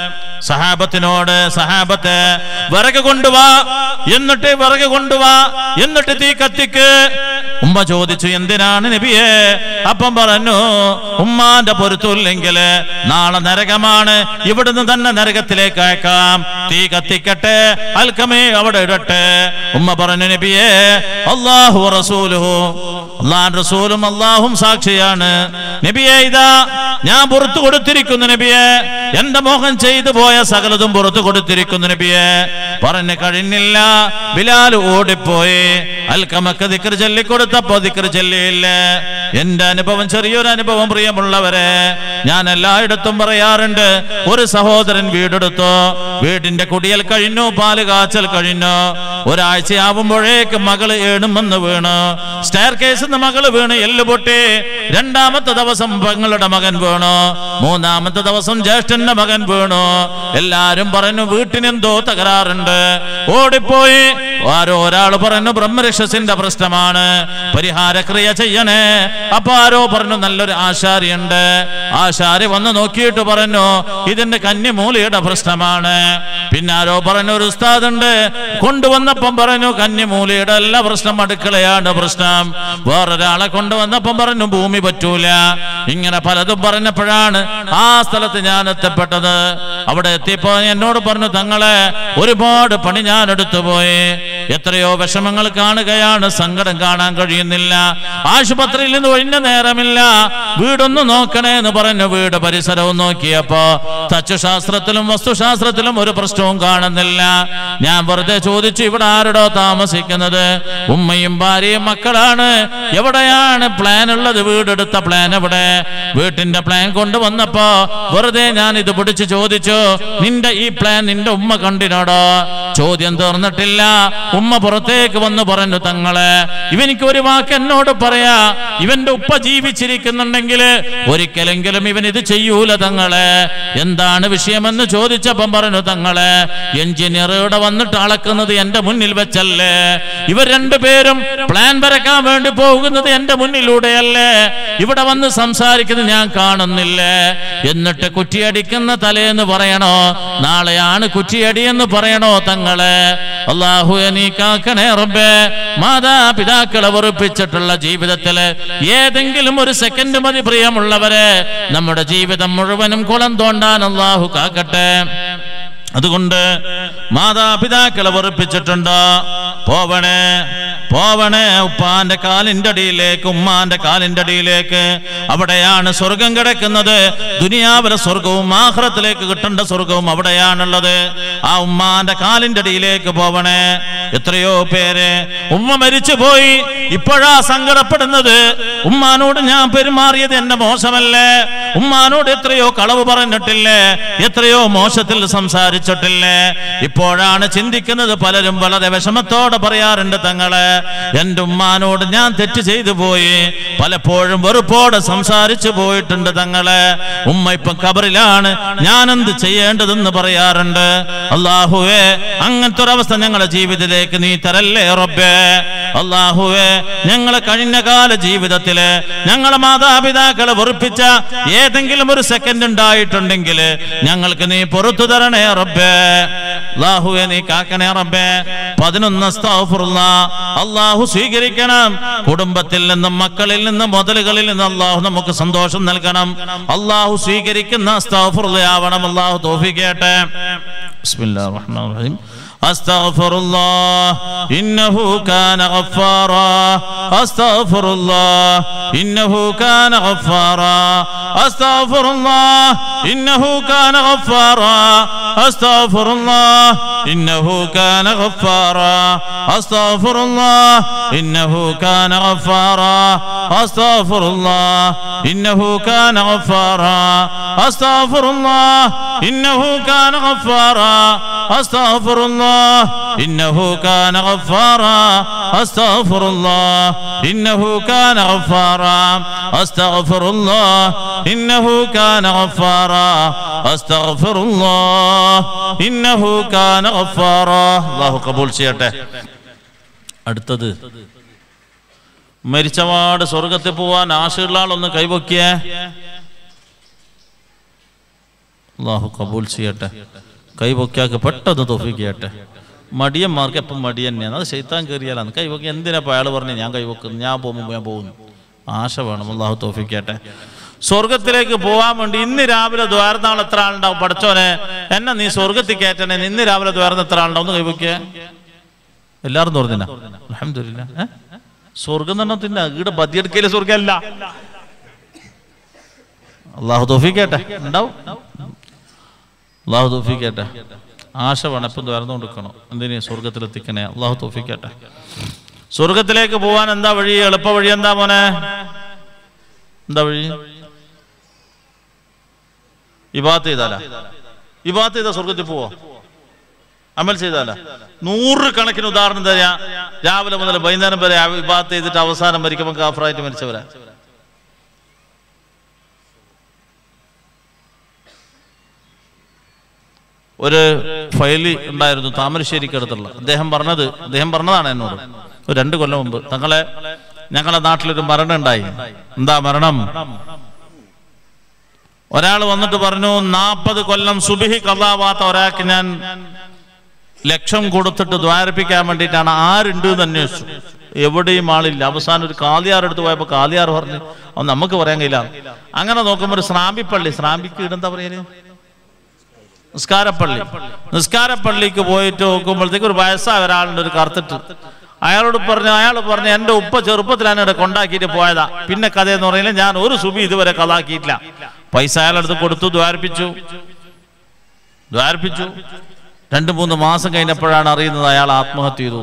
Speaker 1: സഹാബത്തിനോട് സഹാബത്തെ വിറക് കൊണ്ടുവാ എന്നിട്ട് വിറക് കൊണ്ടുവാ എന്നിട്ട് തീ കത്തിക്ക് ഉമ്മ ചോദിച്ചു എന്തിനാണ് നബിയെ അപ്പം പറഞ്ഞു ഉമ്മാന്റെ പൊരുത്തമില്ലെങ്കിൽ നാളെ നരകമാണ് ഇവിടുന്ന് തന്നെ നരകത്തിലേക്ക് അയക്കാം തീ കത്തിക്കട്ടെ അൽക്കമേ അവിടെ ഇടട്ടെ ഉമ്മ പറഞ്ഞു നബിയെ അള്ളാഹു റസൂലുഹു അള്ളാൻ റസൂലും അള്ളാഹും സാക്ഷിയാണ് നബിയെ ഇതാ ഞാൻ പുറത്തു കൊടുത്തിരിക്കുന്നു നബിയെ എന്റെ മോഹൻ ചെയ്തു പോയ സകലതും പുറത്തു കൊടുത്തിരിക്കുന്നു നബിയെ പറഞ്ഞു കഴിഞ്ഞില്ല ബിലാൽ ഓടിപ്പോയി അൽക്കമക്ക് ദിക്കർ ചൊല്ലിക്കൊടുത്തപ്പോ ദിക്കർ ചൊല്ലിയില്ല എന്റെ അനുഭവം ചെറിയൊരു അനുഭവം പ്രിയമുള്ളവരെ ഞാൻ എല്ലായിടത്തും പറയാറുണ്ട് ഒരു സഹോദരൻ വീടെടുത്തു വീടിന്റെ കുടിയൽ കഴിഞ്ഞു പാല് കാച്ചൽ കഴിഞ്ഞു ഒരാഴ്ചയാവുമ്പോഴേക്ക് മകള് ഏണുമെന്ന് വീണു സ്റ്റെയർ കേസ് മകള് വീണ് എല്ല് പൊട്ടി രണ്ടാമത്തെ ദിവസം പെങ്ങളുടെ മകൻ വീണു മൂന്നാമത്തെ ദിവസം ജ്യേഷ്ഠന്റെ മകൻ വീണു എല്ലാരും പറഞ്ഞു വീട്ടിനെന്തോ തകരാറുണ്ട് ഓടിപ്പോയി ആരോ ഒരാൾ പറഞ്ഞു ബ്രഹ്മരക്ഷസിന്റെ പ്രശ്നമാണ് പരിഹാരക്രിയ ചെയ്യണേ അപ്പൊ ആരോ പറഞ്ഞു നല്ലൊരു ആശാരിയുണ്ട് ആശാരി വന്ന് നോക്കിയിട്ട് പറഞ്ഞു ഇതിന്റെ കന്നിമൂലയുടെ പ്രശ്നമാണ് പിന്നെ ആരോ പറഞ്ഞു ഒരു ഉസ്താദ് ഉണ്ട് കൊണ്ടുവന്നപ്പം പറഞ്ഞു കന്നിമൂലയുടെ എല്ലാ പ്രശ്നം അടുക്കളയാണ് പ്രശ്നം വേറൊരാളെ കൊണ്ടുവന്നപ്പം പറഞ്ഞു ഭൂമി പറ്റൂല ഇങ്ങനെ പലതും പറഞ്ഞപ്പോഴാണ് ആ സ്ഥലത്ത് ഞാൻ എത്തപ്പെട്ടത് അവിടെ എത്തിയപ്പോ എന്നോട് പറഞ്ഞു തങ്ങളെ ഒരുപാട് പണി ഞാൻ എടുത്തു പോയി
Speaker 2: എത്രയോ വിഷമങ്ങൾ കാണുകയാണ് സങ്കടം കാണാൻ കഴിയുന്നില്ല ആശുപത്രിയിൽ നിന്ന് ഒഴിഞ്ഞ നേരമില്ല വീടൊന്ന് നോക്കണേ എന്ന് പറഞ്ഞു വീട് പരിസരവും നോക്കിയപ്പോ തച്ചുശാസ്ത്രത്തിലും വസ്തുശാസ്ത്രത്തിലും ഒരു പ്രശ്നവും കാണുന്നില്ല ഞാൻ വെറുതെ ചോദിച്ചു ഇവിടെ ആരുടോ താമസിക്കുന്നത് ഉമ്മയും ഭാര്യയും മക്കളാണ് എവിടെയാണ് പ്ലാൻ ഉള്ളത് വീടെടുത്ത പ്ലാൻ എവിടെ വീട്ടിന്റെ പ്ലാൻ കൊണ്ടുവന്നപ്പോ വെറുതെ ഞാൻ ഇത് പിടിച്ച് ചോദിച്ചു നിന്റെ ഈ പ്ലാൻ നിന്റെ ഉമ്മ കണ്ടിനോടോ ചോദ്യം തീർന്നിട്ടില്ല ഉമ്മ പുറത്തേക്ക് വന്ന് പറഞ്ഞു തങ്ങളെ ഇവനിക്ക് ഒരു വാക്ക് എന്നോട് പറയാ ഇവന്റെ ഉപ്പ ജീവിച്ചിരിക്കുന്നുണ്ടെങ്കിൽ ഒരിക്കലെങ്കിലും ഇവൻ ഇത് ചെയ്യൂല തങ്ങളെ എന്താണ് വിഷയമെന്ന് ചോദിച്ചപ്പം പറഞ്ഞു തങ്ങളെ എഞ്ചിനീയർ ഇവിടെ വന്നിട്ട് അളക്കുന്നത് എന്റെ മുന്നിൽ വെച്ചല്ലേ ഇവർ രണ്ടുപേരും പ്ലാൻ വരക്കാൻ വേണ്ടി പോകുന്നത് എന്റെ മുന്നിലൂടെയല്ലേ ഇവിടെ വന്ന് സംസാരിക്കുന്നത് ഞാൻ കാണുന്നില്ലേ എന്നിട്ട് കുറ്റിയടിക്കുന്ന തലേന്ന് പറയണോ നാളെയാണ് കുറ്റിയടി എന്ന് പറയണോ തങ്ങളെ അള്ളാഹു നീ കാക്കണേ റബ്ബേ മാതാപിതാക്കളെ വെറുപ്പിച്ചിട്ടുള്ള ജീവിതത്തില് ഏതെങ്കിലും ഒരു സെക്കൻഡ് മതി പ്രിയമുള്ളവരെ നമ്മുടെ ജീവിതം മുഴുവനും കുളം തോണ്ടാൻ അള്ളാഹു കാക്കട്ടെ അതുകൊണ്ട് മാതാപിതാക്കളെ വെറുപ്പിച്ചിട്ടുണ്ടോ പോവണേ പോവണേ ഉപ്പാന്റെ കാലിന്റെ അടിയിലേക്ക് ഉമ്മാന്റെ കാലിന്റെ അടിയിലേക്ക് അവിടെയാണ് സ്വർഗം കിടക്കുന്നത് ദുനിയാവിലെ സ്വർഗവും ആഹ്റത്തിലേക്ക് കിട്ടേണ്ട സ്വർഗവും അവിടെയാണുള്ളത് ആ ഉമ്മാന്റെ കാലിന്റെ അടിയിലേക്ക് പോവണേ എത്രയോ പേര് ഉമ്മ മരിച്ചു പോയി ഇപ്പോഴാ സങ്കടപ്പെടുന്നത് ഉമ്മാനോട് ഞാൻ പെരുമാറിയത് എന്റെ മോശമല്ലേ ഉമ്മാനോട് എത്രയോ കളവ് പറഞ്ഞിട്ടില്ലേ എത്രയോ മോശത്തിൽ സംസാരിച്ചിട്ടില്ലേ ഇപ്പോഴാണ് ചിന്തിക്കുന്നത് പലരും വളരെ വിഷമത്തോടെ പറയാറുണ്ട് തങ്ങളെ എന്റെ ഉമ്മാനോട് ഞാൻ തെറ്റ് ചെയ്തു പോയി പലപ്പോഴും വെറുപ്പോടെ സംസാരിച്ചു പോയിട്ടുണ്ട് തങ്ങളെ ഉമ്മ ഇപ്പൊ കബറിലാണ് ഞാൻ എന്ത് ചെയ്യേണ്ടതെന്ന് പറയാറുണ്ട് അള്ളാഹുവേ അങ്ങനത്തെ ഒരു അവസ്ഥ ഞങ്ങളുടെ ജീവിതത്തിലേക്ക് നീ തരല്ലേ റബ്ബേ അള്ളാഹുവേ ഞങ്ങളെ കഴിഞ്ഞ കാല ജീവിതത്തില് ഞങ്ങളെ മാതാപിതാക്കളെ വെറുപ്പിച്ച ഏതെങ്കിലും ഒരു സെക്കൻഡ് ഉണ്ടായിട്ടുണ്ടെങ്കിൽ ഞങ്ങൾക്ക് നീ പുറത്തു തരണേ റബ്ബേ അള്ളാഹുവെ നീ കാക്കണേ റബ്ബേ പതിനൊന്ന് അസ്താഫുറുള്ള അള്ളാഹു സ്വീകരിക്കണം കുടുംബത്തിൽ നിന്നും മക്കളിൽ നിന്നും മുതലുകളിൽ നിന്നും അള്ളാഹു നമുക്ക് സന്തോഷം നൽകണം അള്ളാഹു സ്വീകരിക്കുന്ന അസ്താഫുറുള്ളയാവണം അള്ളാഹു തോഫിക്കട്ടെ ബിസ്മില്ലാഹിർ റഹ്മാനിർ റഹീം أستغفر الله إنه كان غفارا أستغفر الله إنه كان غفارا أستغفر الله إنه كان غفارا أستغفر الله إنه كان غفارا أستغفر الله إنه كان غفارا أستغفر الله إنه كان غفارا أستغفر الله إنه كان غفارا أستغفر الله إنه كان غفارا أستغفر الله إنه كان غفارا أستغفر الله إنه كان غفارا أستغفر الله إنه كان غفارا الله قبول ചെയ്യട്ടെ അടുത്തത് മരിച്ചപാട് സ്വർഗത്തിൽ പോവാൻ ആശയുള്ള ആളൊന്ന് കൈവക്കിയേ അള്ളാഹു കബൂൽ ചെയ്യട്ടെ കൈവക്കിയാക്ക് പെട്ടെന്ന് തൊഫിക്കട്ടെ മടിയന്മാർക്ക് എപ്പം മടി തന്നെയാണ് അത് ശൈത്താൻ കയറിയാലാണ് കൈവക്കി എന്തിനാ ഇപ്പൊ അയാൾ പറഞ്ഞു ഞാൻ കൈവക്കുന്നു ഞാൻ പോകുമ്പോൾ ഞാൻ പോകുന്നു ആശ വേണം അള്ളാഹു തോഫിക്കട്ടെ സ്വർഗത്തിലേക്ക് പോകാൻ വേണ്ടി ഇന്ന് രാവിലെ ദ്വാരനാൾ എത്ര ആളുണ്ടാവും പഠിച്ചോനെ എന്നെ നീ സ്വർഗത്തിൽ കയറ്റണേ ഇന്ന് രാവിലെ ദ്വാരന്ന് എത്ര ആളുണ്ടാവും ഒന്ന് കൈവക്കിയ എല്ലാവരും തുറന്നില്ല അലഹമില്ല സ്വർഗം തന്നെ തിന്ന ഇവിടെ ബദിയെടുക്കല് സ്വർഗമല്ല അള്ളാഹു തോഫിക്കട്ടെ ഉണ്ടാവും അള്ളാഹു തോഫിക്കട്ടെ ആശ വേണം എപ്പം തുറന്നു കൊടുക്കണം എന്തിനു സ്വർഗത്തിലെത്തിക്കണേ അള്ളാഹു തോഫിക്കട്ടെ സ്വർഗത്തിലേക്ക് പോവാൻ എന്താ വഴി എളുപ്പ വഴി എന്താ മോനെ എന്താ വഴി ഇബാത്ത് ചെയ്താല ഇബാത്ത് ചെയ്താ സ്വർഗത്തിൽ പോവോ അമൽ ചെയ്താല നൂറ് കണക്കിന് ഉദാഹരണം തരാ രാവിലെ മുതൽ വൈകുന്നേരം വരെ ഇബാത്ത് ചെയ്തിട്ട് അവസാനം മരിക്കുമ്പോൾ കാഫറായിട്ട് മരിച്ചവരാ ഒരു ഫയലി ഉണ്ടായിരുന്നു താമരശ്ശേരിക്കടുത്തുള്ള അദ്ദേഹം പറഞ്ഞത് അദ്ദേഹം പറഞ്ഞതാണ് എന്നോട് ഒരു രണ്ട് കൊല്ലം മുമ്പ് തങ്ങളെ ഞങ്ങളെ നാട്ടിലൊരു മരണം ഉണ്ടായി എന്താ മരണം ഒരാൾ വന്നിട്ട് പറഞ്ഞു നാൽപ്പത് കൊല്ലം സുബിഹി കഥാവാത്ത ഒരാൾക്ക് ഞാൻ ലക്ഷം കൊടുത്തിട്ട് ദ്വാരിപ്പിക്കാൻ വേണ്ടിയിട്ടാണ് ആരുണ്ട് എന്ന് അന്വേഷിച്ചു എവിടെയും ആളില്ല അവസാനം ഒരു കാലിയാർ എടുത്ത് പോയപ്പോ കാലിയാർ പറഞ്ഞു അത് നമുക്ക് പറയാൻ കഴിയില്ല അങ്ങനെ നോക്കുമ്പോൾ ഒരു സ്രാമ്പിപ്പള്ളി സ്രാമ്പിക്ക് ഇടെന്താ പറയല്
Speaker 1: നിസ്കാരപ്പള്ളി നിസ്കാരപ്പള്ളിക്ക് പോയിട്ട് നോക്കുമ്പോഴത്തേക്ക് ഒരു വയസ്സായ ഒരാളുണ്ട് ഒരു കറുത്തിട്ട് അയാളോട് പറഞ്ഞു അയാൾ പറഞ്ഞു എൻ്റെ ഉപ്പ ചെറുപ്പത്തിലാണ് ഇവിടെ കൊണ്ടാക്കിയിട്ട് പോയതാ പിന്നെ കഥ എന്ന് പറയുന്നത് ഞാൻ ഒരു സുബി ഇതുവരെ കഥാക്കിയിട്ടില്ല പൈസ അയാളെടുത്ത് കൊടുത്തു ദ്വാരിപ്പിച്ചു ദ്വാരിപ്പിച്ചു രണ്ട് മൂന്ന് മാസം കഴിഞ്ഞപ്പോഴാണ് അറിയുന്നത് അയാൾ ആത്മഹത്യ ചെയ്തു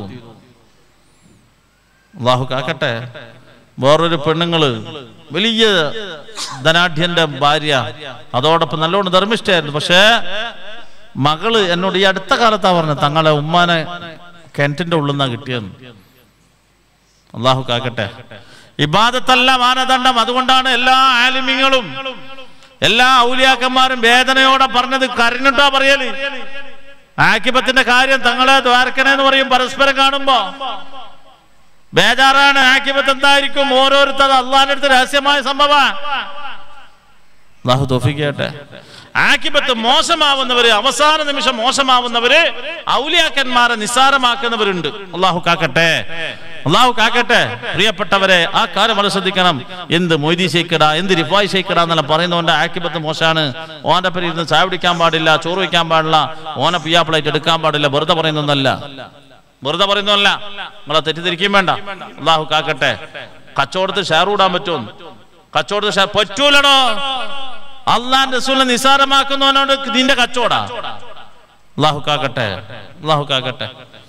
Speaker 1: അള്ളാഹു കാക്കട്ടെ വേറൊരു പെണ്ണുങ്ങള് വലിയ ധനാഢ്യന്റെ ഭാര്യ അതോടൊപ്പം നല്ലോണം ധർമ്മിഷ്ഠയായിരുന്നു പക്ഷേ മകള് എന്നോട് ഈ അടുത്ത കാലത്താ പറഞ്ഞത് തങ്ങളെ ഉമ്മാനെ കിണറ്റിന്റെ ഉള്ളിൽ നിന്നാ കിട്ടിയെന്ന് അള്ളാഹു കാക്കട്ടെ ഇബാദത്തല്ല മാനദണ്ഡം അതുകൊണ്ടാണ് എല്ലാ ആലിമ്യങ്ങളും എല്ലാ ഔലിയാക്കന്മാരും വേദനയോടെ പറഞ്ഞത് കരഞ്ഞിട്ടാ പറയല് ആക്കിബത്തിന്റെ കാര്യം തങ്ങളെ ദ്വാരക്കണെന്ന് പറയും പരസ്പരം കാണുമ്പോ ബേജാറാണ് ആക്കിബത്ത് എന്തായിരിക്കും ഓരോരുത്തർ അള്ളാഹിന്റെ അടുത്ത് രഹസ്യമായ സംഭവ അള്ളാഹു തോഫിക്കട്ടെ ആക്കിബത്ത് മോശമാവുന്നവര് അവസാന നിമിഷം മോശമാവുന്നവര് ഔലിയാക്കന്മാരെ നിസ്സാരമാക്കുന്നവരുണ്ട് അള്ളാഹു കാക്കട്ടെ അള്ളാഹു കാക്കട്ടെ പ്രിയപ്പെട്ടവരെ ആ കാര്യം വളരെ ശ്രദ്ധിക്കണം എന്ത് മൊയ്തി ഷെയ്ക്കട എന്ത് റിഫായ് ഷെയ്ക്കട എന്നെല്ലാം പറയുന്നവന്റെ ആക്കിബത്ത് മോശമാണ് ഓന്റെ പേര് ഇരുന്ന് ചായ പിടിക്കാൻ പാടില്ല ചോറ് വയ്ക്കാൻ പാടില്ല ഓനെ പിയാപ്പിളായിട്ട് എടുക്കാൻ പാടില്ല വെറുതെ പറയുന്നൊന്നല്ല വെറുതെ പറയുന്നതല്ല നിങ്ങളെ തെറ്റിദ്ധരിക്കുകയും വേണ്ട അള്ളാഹു കാക്കട്ടെ കച്ചവടത്തിൽ ഷെയർ കൂടാൻ പറ്റുമോ കച്ചവടത്തിൽ ഷെയർ പറ്റൂലടോ അള്ളാൻ റസൂലിനെ നിസാരമാക്കുന്നവനോട് നിന്റെ കച്ചവട അള്ളാഹു കാക്കട്ടെ അള്ളാഹു കാക്കട്ടെ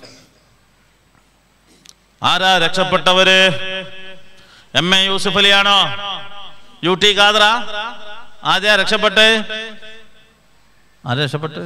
Speaker 1: ആരാ രക്ഷപ്പെട്ടവര് എം എ യൂസുഫ് അലിയാണോ യു ടി ഖാദറ ആദ്യ രക്ഷപ്പെട്ട് ആരാ രക്ഷപ്പെട്ട്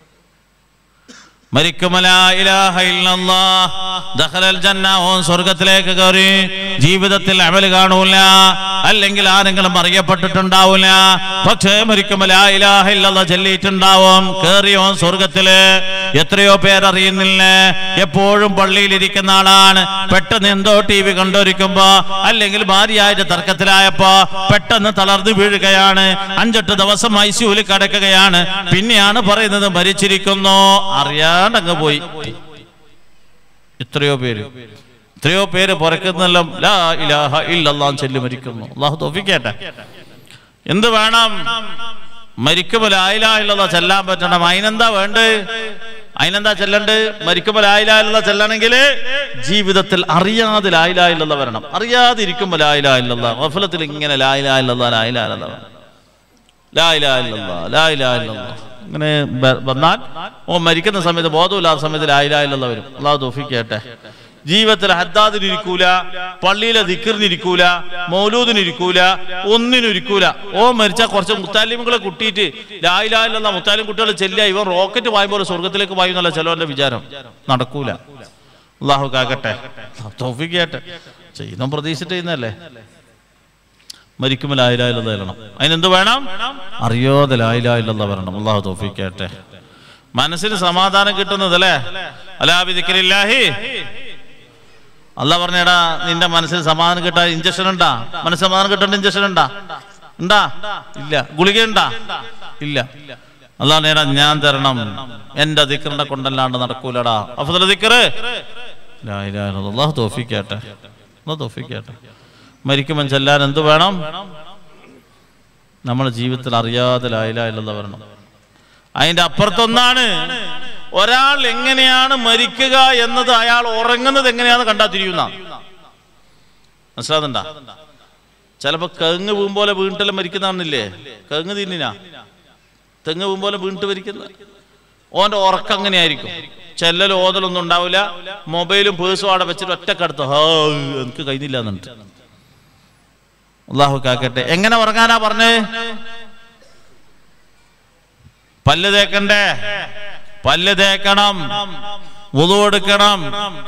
Speaker 1: ഓൻ സ്വർഗത്തിലേക്ക് കയറി ജീവിതത്തിൽ അമല് കാണൂല അല്ലെങ്കിൽ ആരെങ്കിലും അറിയപ്പെട്ടിട്ടുണ്ടാവൂല പക്ഷേ മരിക്കുമല ചൊല്ലിയിട്ടുണ്ടാവും കേറിയോൻ സ്വർഗത്തില് എത്രയോ പേരറിയുന്നില്ല എപ്പോഴും പള്ളിയിൽ ഇരിക്കുന്ന ആളാണ് പെട്ടെന്ന് എന്തോ ടി വി കണ്ടോരിക്കുമ്പോ അല്ലെങ്കിൽ ഭാര്യയായിട്ട് തർക്കത്തിലായപ്പോ പെട്ടെന്ന് തളർന്നു വീഴുകയാണ് അഞ്ചെട്ട് ദിവസം ഐ സിയുവിൽ കിടക്കുകയാണ് പിന്നെയാണ് പറയുന്നത് മരിച്ചിരിക്കുന്നു അറിയാണ്ടങ്ങ് പോയി എത്രയോ പേര് എത്രയോ പേര് പുറക്കുന്നെല്ലാം ലാ ഇലാഹ ഇല്ലല്ലാ ചൊല്ലി മരിക്കുന്നു അള്ളാഹു തോഫിക്കട്ടെ എന്ത് വേണം മരിക്കുമ്പോൾ ലായിലാ ഇല്ലല്ലാ ചെല്ലാൻ പറ്റണം അതിനെന്താ വേണ്ടത് അതിനെന്താ ചെല്ലണ്ട് മരിക്കുമ്പോൾ ലായിലാ ഇല്ലല്ലാ ചെല്ലണമെങ്കിൽ ജീവിതത്തിൽ അറിയാതെ ലായിലാ ഇല്ലല്ലാ വരണം അറിയാതെ ഇരിക്കുമ്പോൾ ലായിലാ ഇല്ലല്ലാ ഗഫലത്തിൽ ഇങ്ങനെ ലായിലാ ഇല്ലല്ലാ ലായിലാ ഇല്ലല്ലാ വരണം ലായിലാ ഇല്ലല്ലാ ലായിലാ ഇല്ലല്ലാ ഇങ്ങനെ ബ- വന്നാൽ ഓ മരിക്കുന്ന സമയത്ത് ബോധമില്ലാത്ത സമയത്ത് ലായിലായില്ലെന്ന് വരും അള്ളാഹു തോഫിക്കട്ടെ ജീവിതത്തിൽ ഹദ്ദാദിനിരിക്കൂല പള്ളിയിലെ ദിക്കറിനിരിക്കൂല മൗലൂദിനിരിക്കൂല ഒന്നിനിരിക്കൂല ഓ മരിച്ച കുറച്ച് മുത്താലിമുകളെ കുട്ടിയിട്ട് ലായിലായില്ലെന്ന മുത്താലിം കുട്ടികൾ ചെല്ലുക ഇവൻ റോക്കറ്റ് പായുമ്പോൾ സ്വർഗത്തിലേക്ക് പായും എന്നുള്ള ചിലവന്റെ വിചാരം നടക്കൂല അള്ളാഹു കാക്കട്ടെ തോഫിക്കട്ടെ ചെയ്യുന്ന പ്രതീക്ഷിച്ചിട്ട് ചെയ്യുന്നല്ലേ മരിക്കുമ്പോൾ ലായിലായില്ലെന്ന് വരണം അതിനെന്ത് വേണം അറിയാതെ ലായിലായില്ലെന്ന് വരണം അള്ളാഹു തോഫിക്കട്ടെ മനസ്സിന് സമാധാനം കിട്ടുന്നത് അല്ലേ അലാബിദിക്കലില്ലാഹി അല്ല പറഞ്ഞേടാ നിന്റെ മനസ്സിന് സമാധാനം കിട്ടാൻ ഇഞ്ചക്ഷൻ ഉണ്ടാ മനസ്സിന് സമാധാനം കിട്ടേണ്ട ഇഞ്ചക്ഷൻ ഉണ്ടാ ഉണ്ടാ ഇല്ല ഗുളിക ഉണ്ടാ ഇല്ല അല്ലാ നേടാ ഞാൻ തരണം എന്റെ ദിക്കറിനെ കൊണ്ടല്ലാണ്ട് നടക്കൂലടാ അഫുദല ദിക്കറ് ലാ ഇലാഹ ഇല്ലല്ലാഹ്. അള്ളാഹു തോഫിക്കട്ടെ അള്ളാഹു തോഫിക്കട്ടെ മരിക്കുമ്പോൾ ചെല്ലാൻ എന്ത് വേണം നമ്മുടെ ജീവിതത്തിൽ അറിയാതെ ലായില ഇല്ലെന്ന് വരണം അതിന്റെ അപ്പുറത്തൊന്നാണ് ഒരാൾ എങ്ങനെയാണ് മരിക്കുക എന്നത് അയാൾ ഉറങ്ങുന്നത് എങ്ങനെയാന്ന് കണ്ടാ തിരിയുന്ന മനസ്സിലാകുന്നുണ്ടാ ചിലപ്പോ കങ്ങ് വീമ്പോലെ വീണിട്ടെല്ലാം മരിക്കുന്നതാണെന്നില്ലേ കങ്ങ് തിന്നിനാ തെങ്ങ് വീമ്പോലെ വീണിട്ട് മരിക്കുന്ന ഓന്റെ ഉറക്കം അങ്ങനെയായിരിക്കും ചെല്ലലും ഓതലൊന്നും ഉണ്ടാവില്ല മൊബൈലും പേഴ്സും അവിടെ വെച്ചിട്ട് ഒറ്റക്കടുത്ത് ഹോ എനിക്ക് കഴിഞ്ഞില്ല എന്നിട്ട് അള്ളാഹു കാക്കട്ടെ എങ്ങനെ ഉറങ്ങാനാ പറഞ്ഞേ പല്ല് തേക്കണ്ടേ പല്ല് തേക്കണം വുളു എടുക്കണം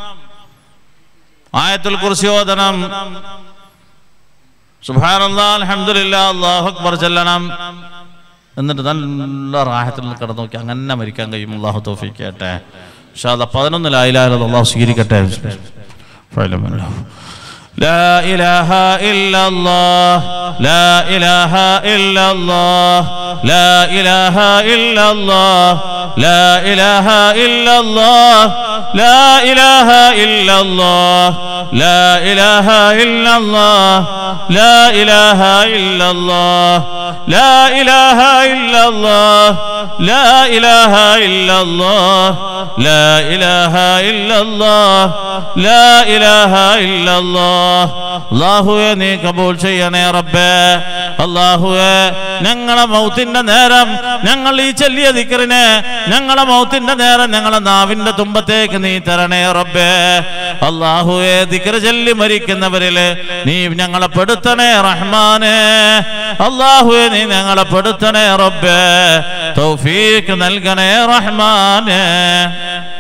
Speaker 1: ആയത്തുൽ കുറിച്ച് ഓതണം സുബ്ഹാനല്ലാഹ് അൽഹംദുലില്ലാഹ് അല്ലാഹു അക്ബർ ചെല്ലണം എന്നിട്ട് നല്ല റാഹത്തിൽ കിടന്നു നോക്കി അങ്ങനെ മരിക്കാൻ കഴിയും അള്ളാഹു തോഫിക്കട്ടെ പക്ഷെ അത് പതിനൊന്നിലായില്ലാതെ അള്ളാഹു സ്വീകരിക്കട്ടെ ഫഅലമല്ലാഹു. لا إله إلا الله لا إله إلا الله لا إله إلا الله لا إله إلا الله لا إله إلا الله لا إله إلا الله لا إله إلا الله لا إله إلا
Speaker 2: الله لا إله إلا الله لا إله إلا الله لا إله إلا الله അള്ളാഹുവെ നീ കബൂൽ ചെയ്യണേ റബ്ബേ അള്ളാഹുവെ ഞങ്ങളെ മൗത്തിന്റെ നേരം ഞങ്ങൾ ഈ ചെല്ലിയ ദിക്കറിനെ ഞങ്ങളെ മൗത്തിന്റെ നേരം ഞങ്ങളെ നാവിന്റെ തുമ്പത്തേക്ക് നീ തരണേ റബ്ബേ അള്ളാഹുവെ ദിക്കർ ചൊല്ലി മരിക്കുന്നവരില് നീ ഞങ്ങളെ പെടുത്തണേ റഹ്മാനെ അള്ളാഹുവെ നീ ഞങ്ങളെ പെടുത്തണേ റബ്ബേ തൗഫീഖ് നൽകണേ റഹ്മാനെ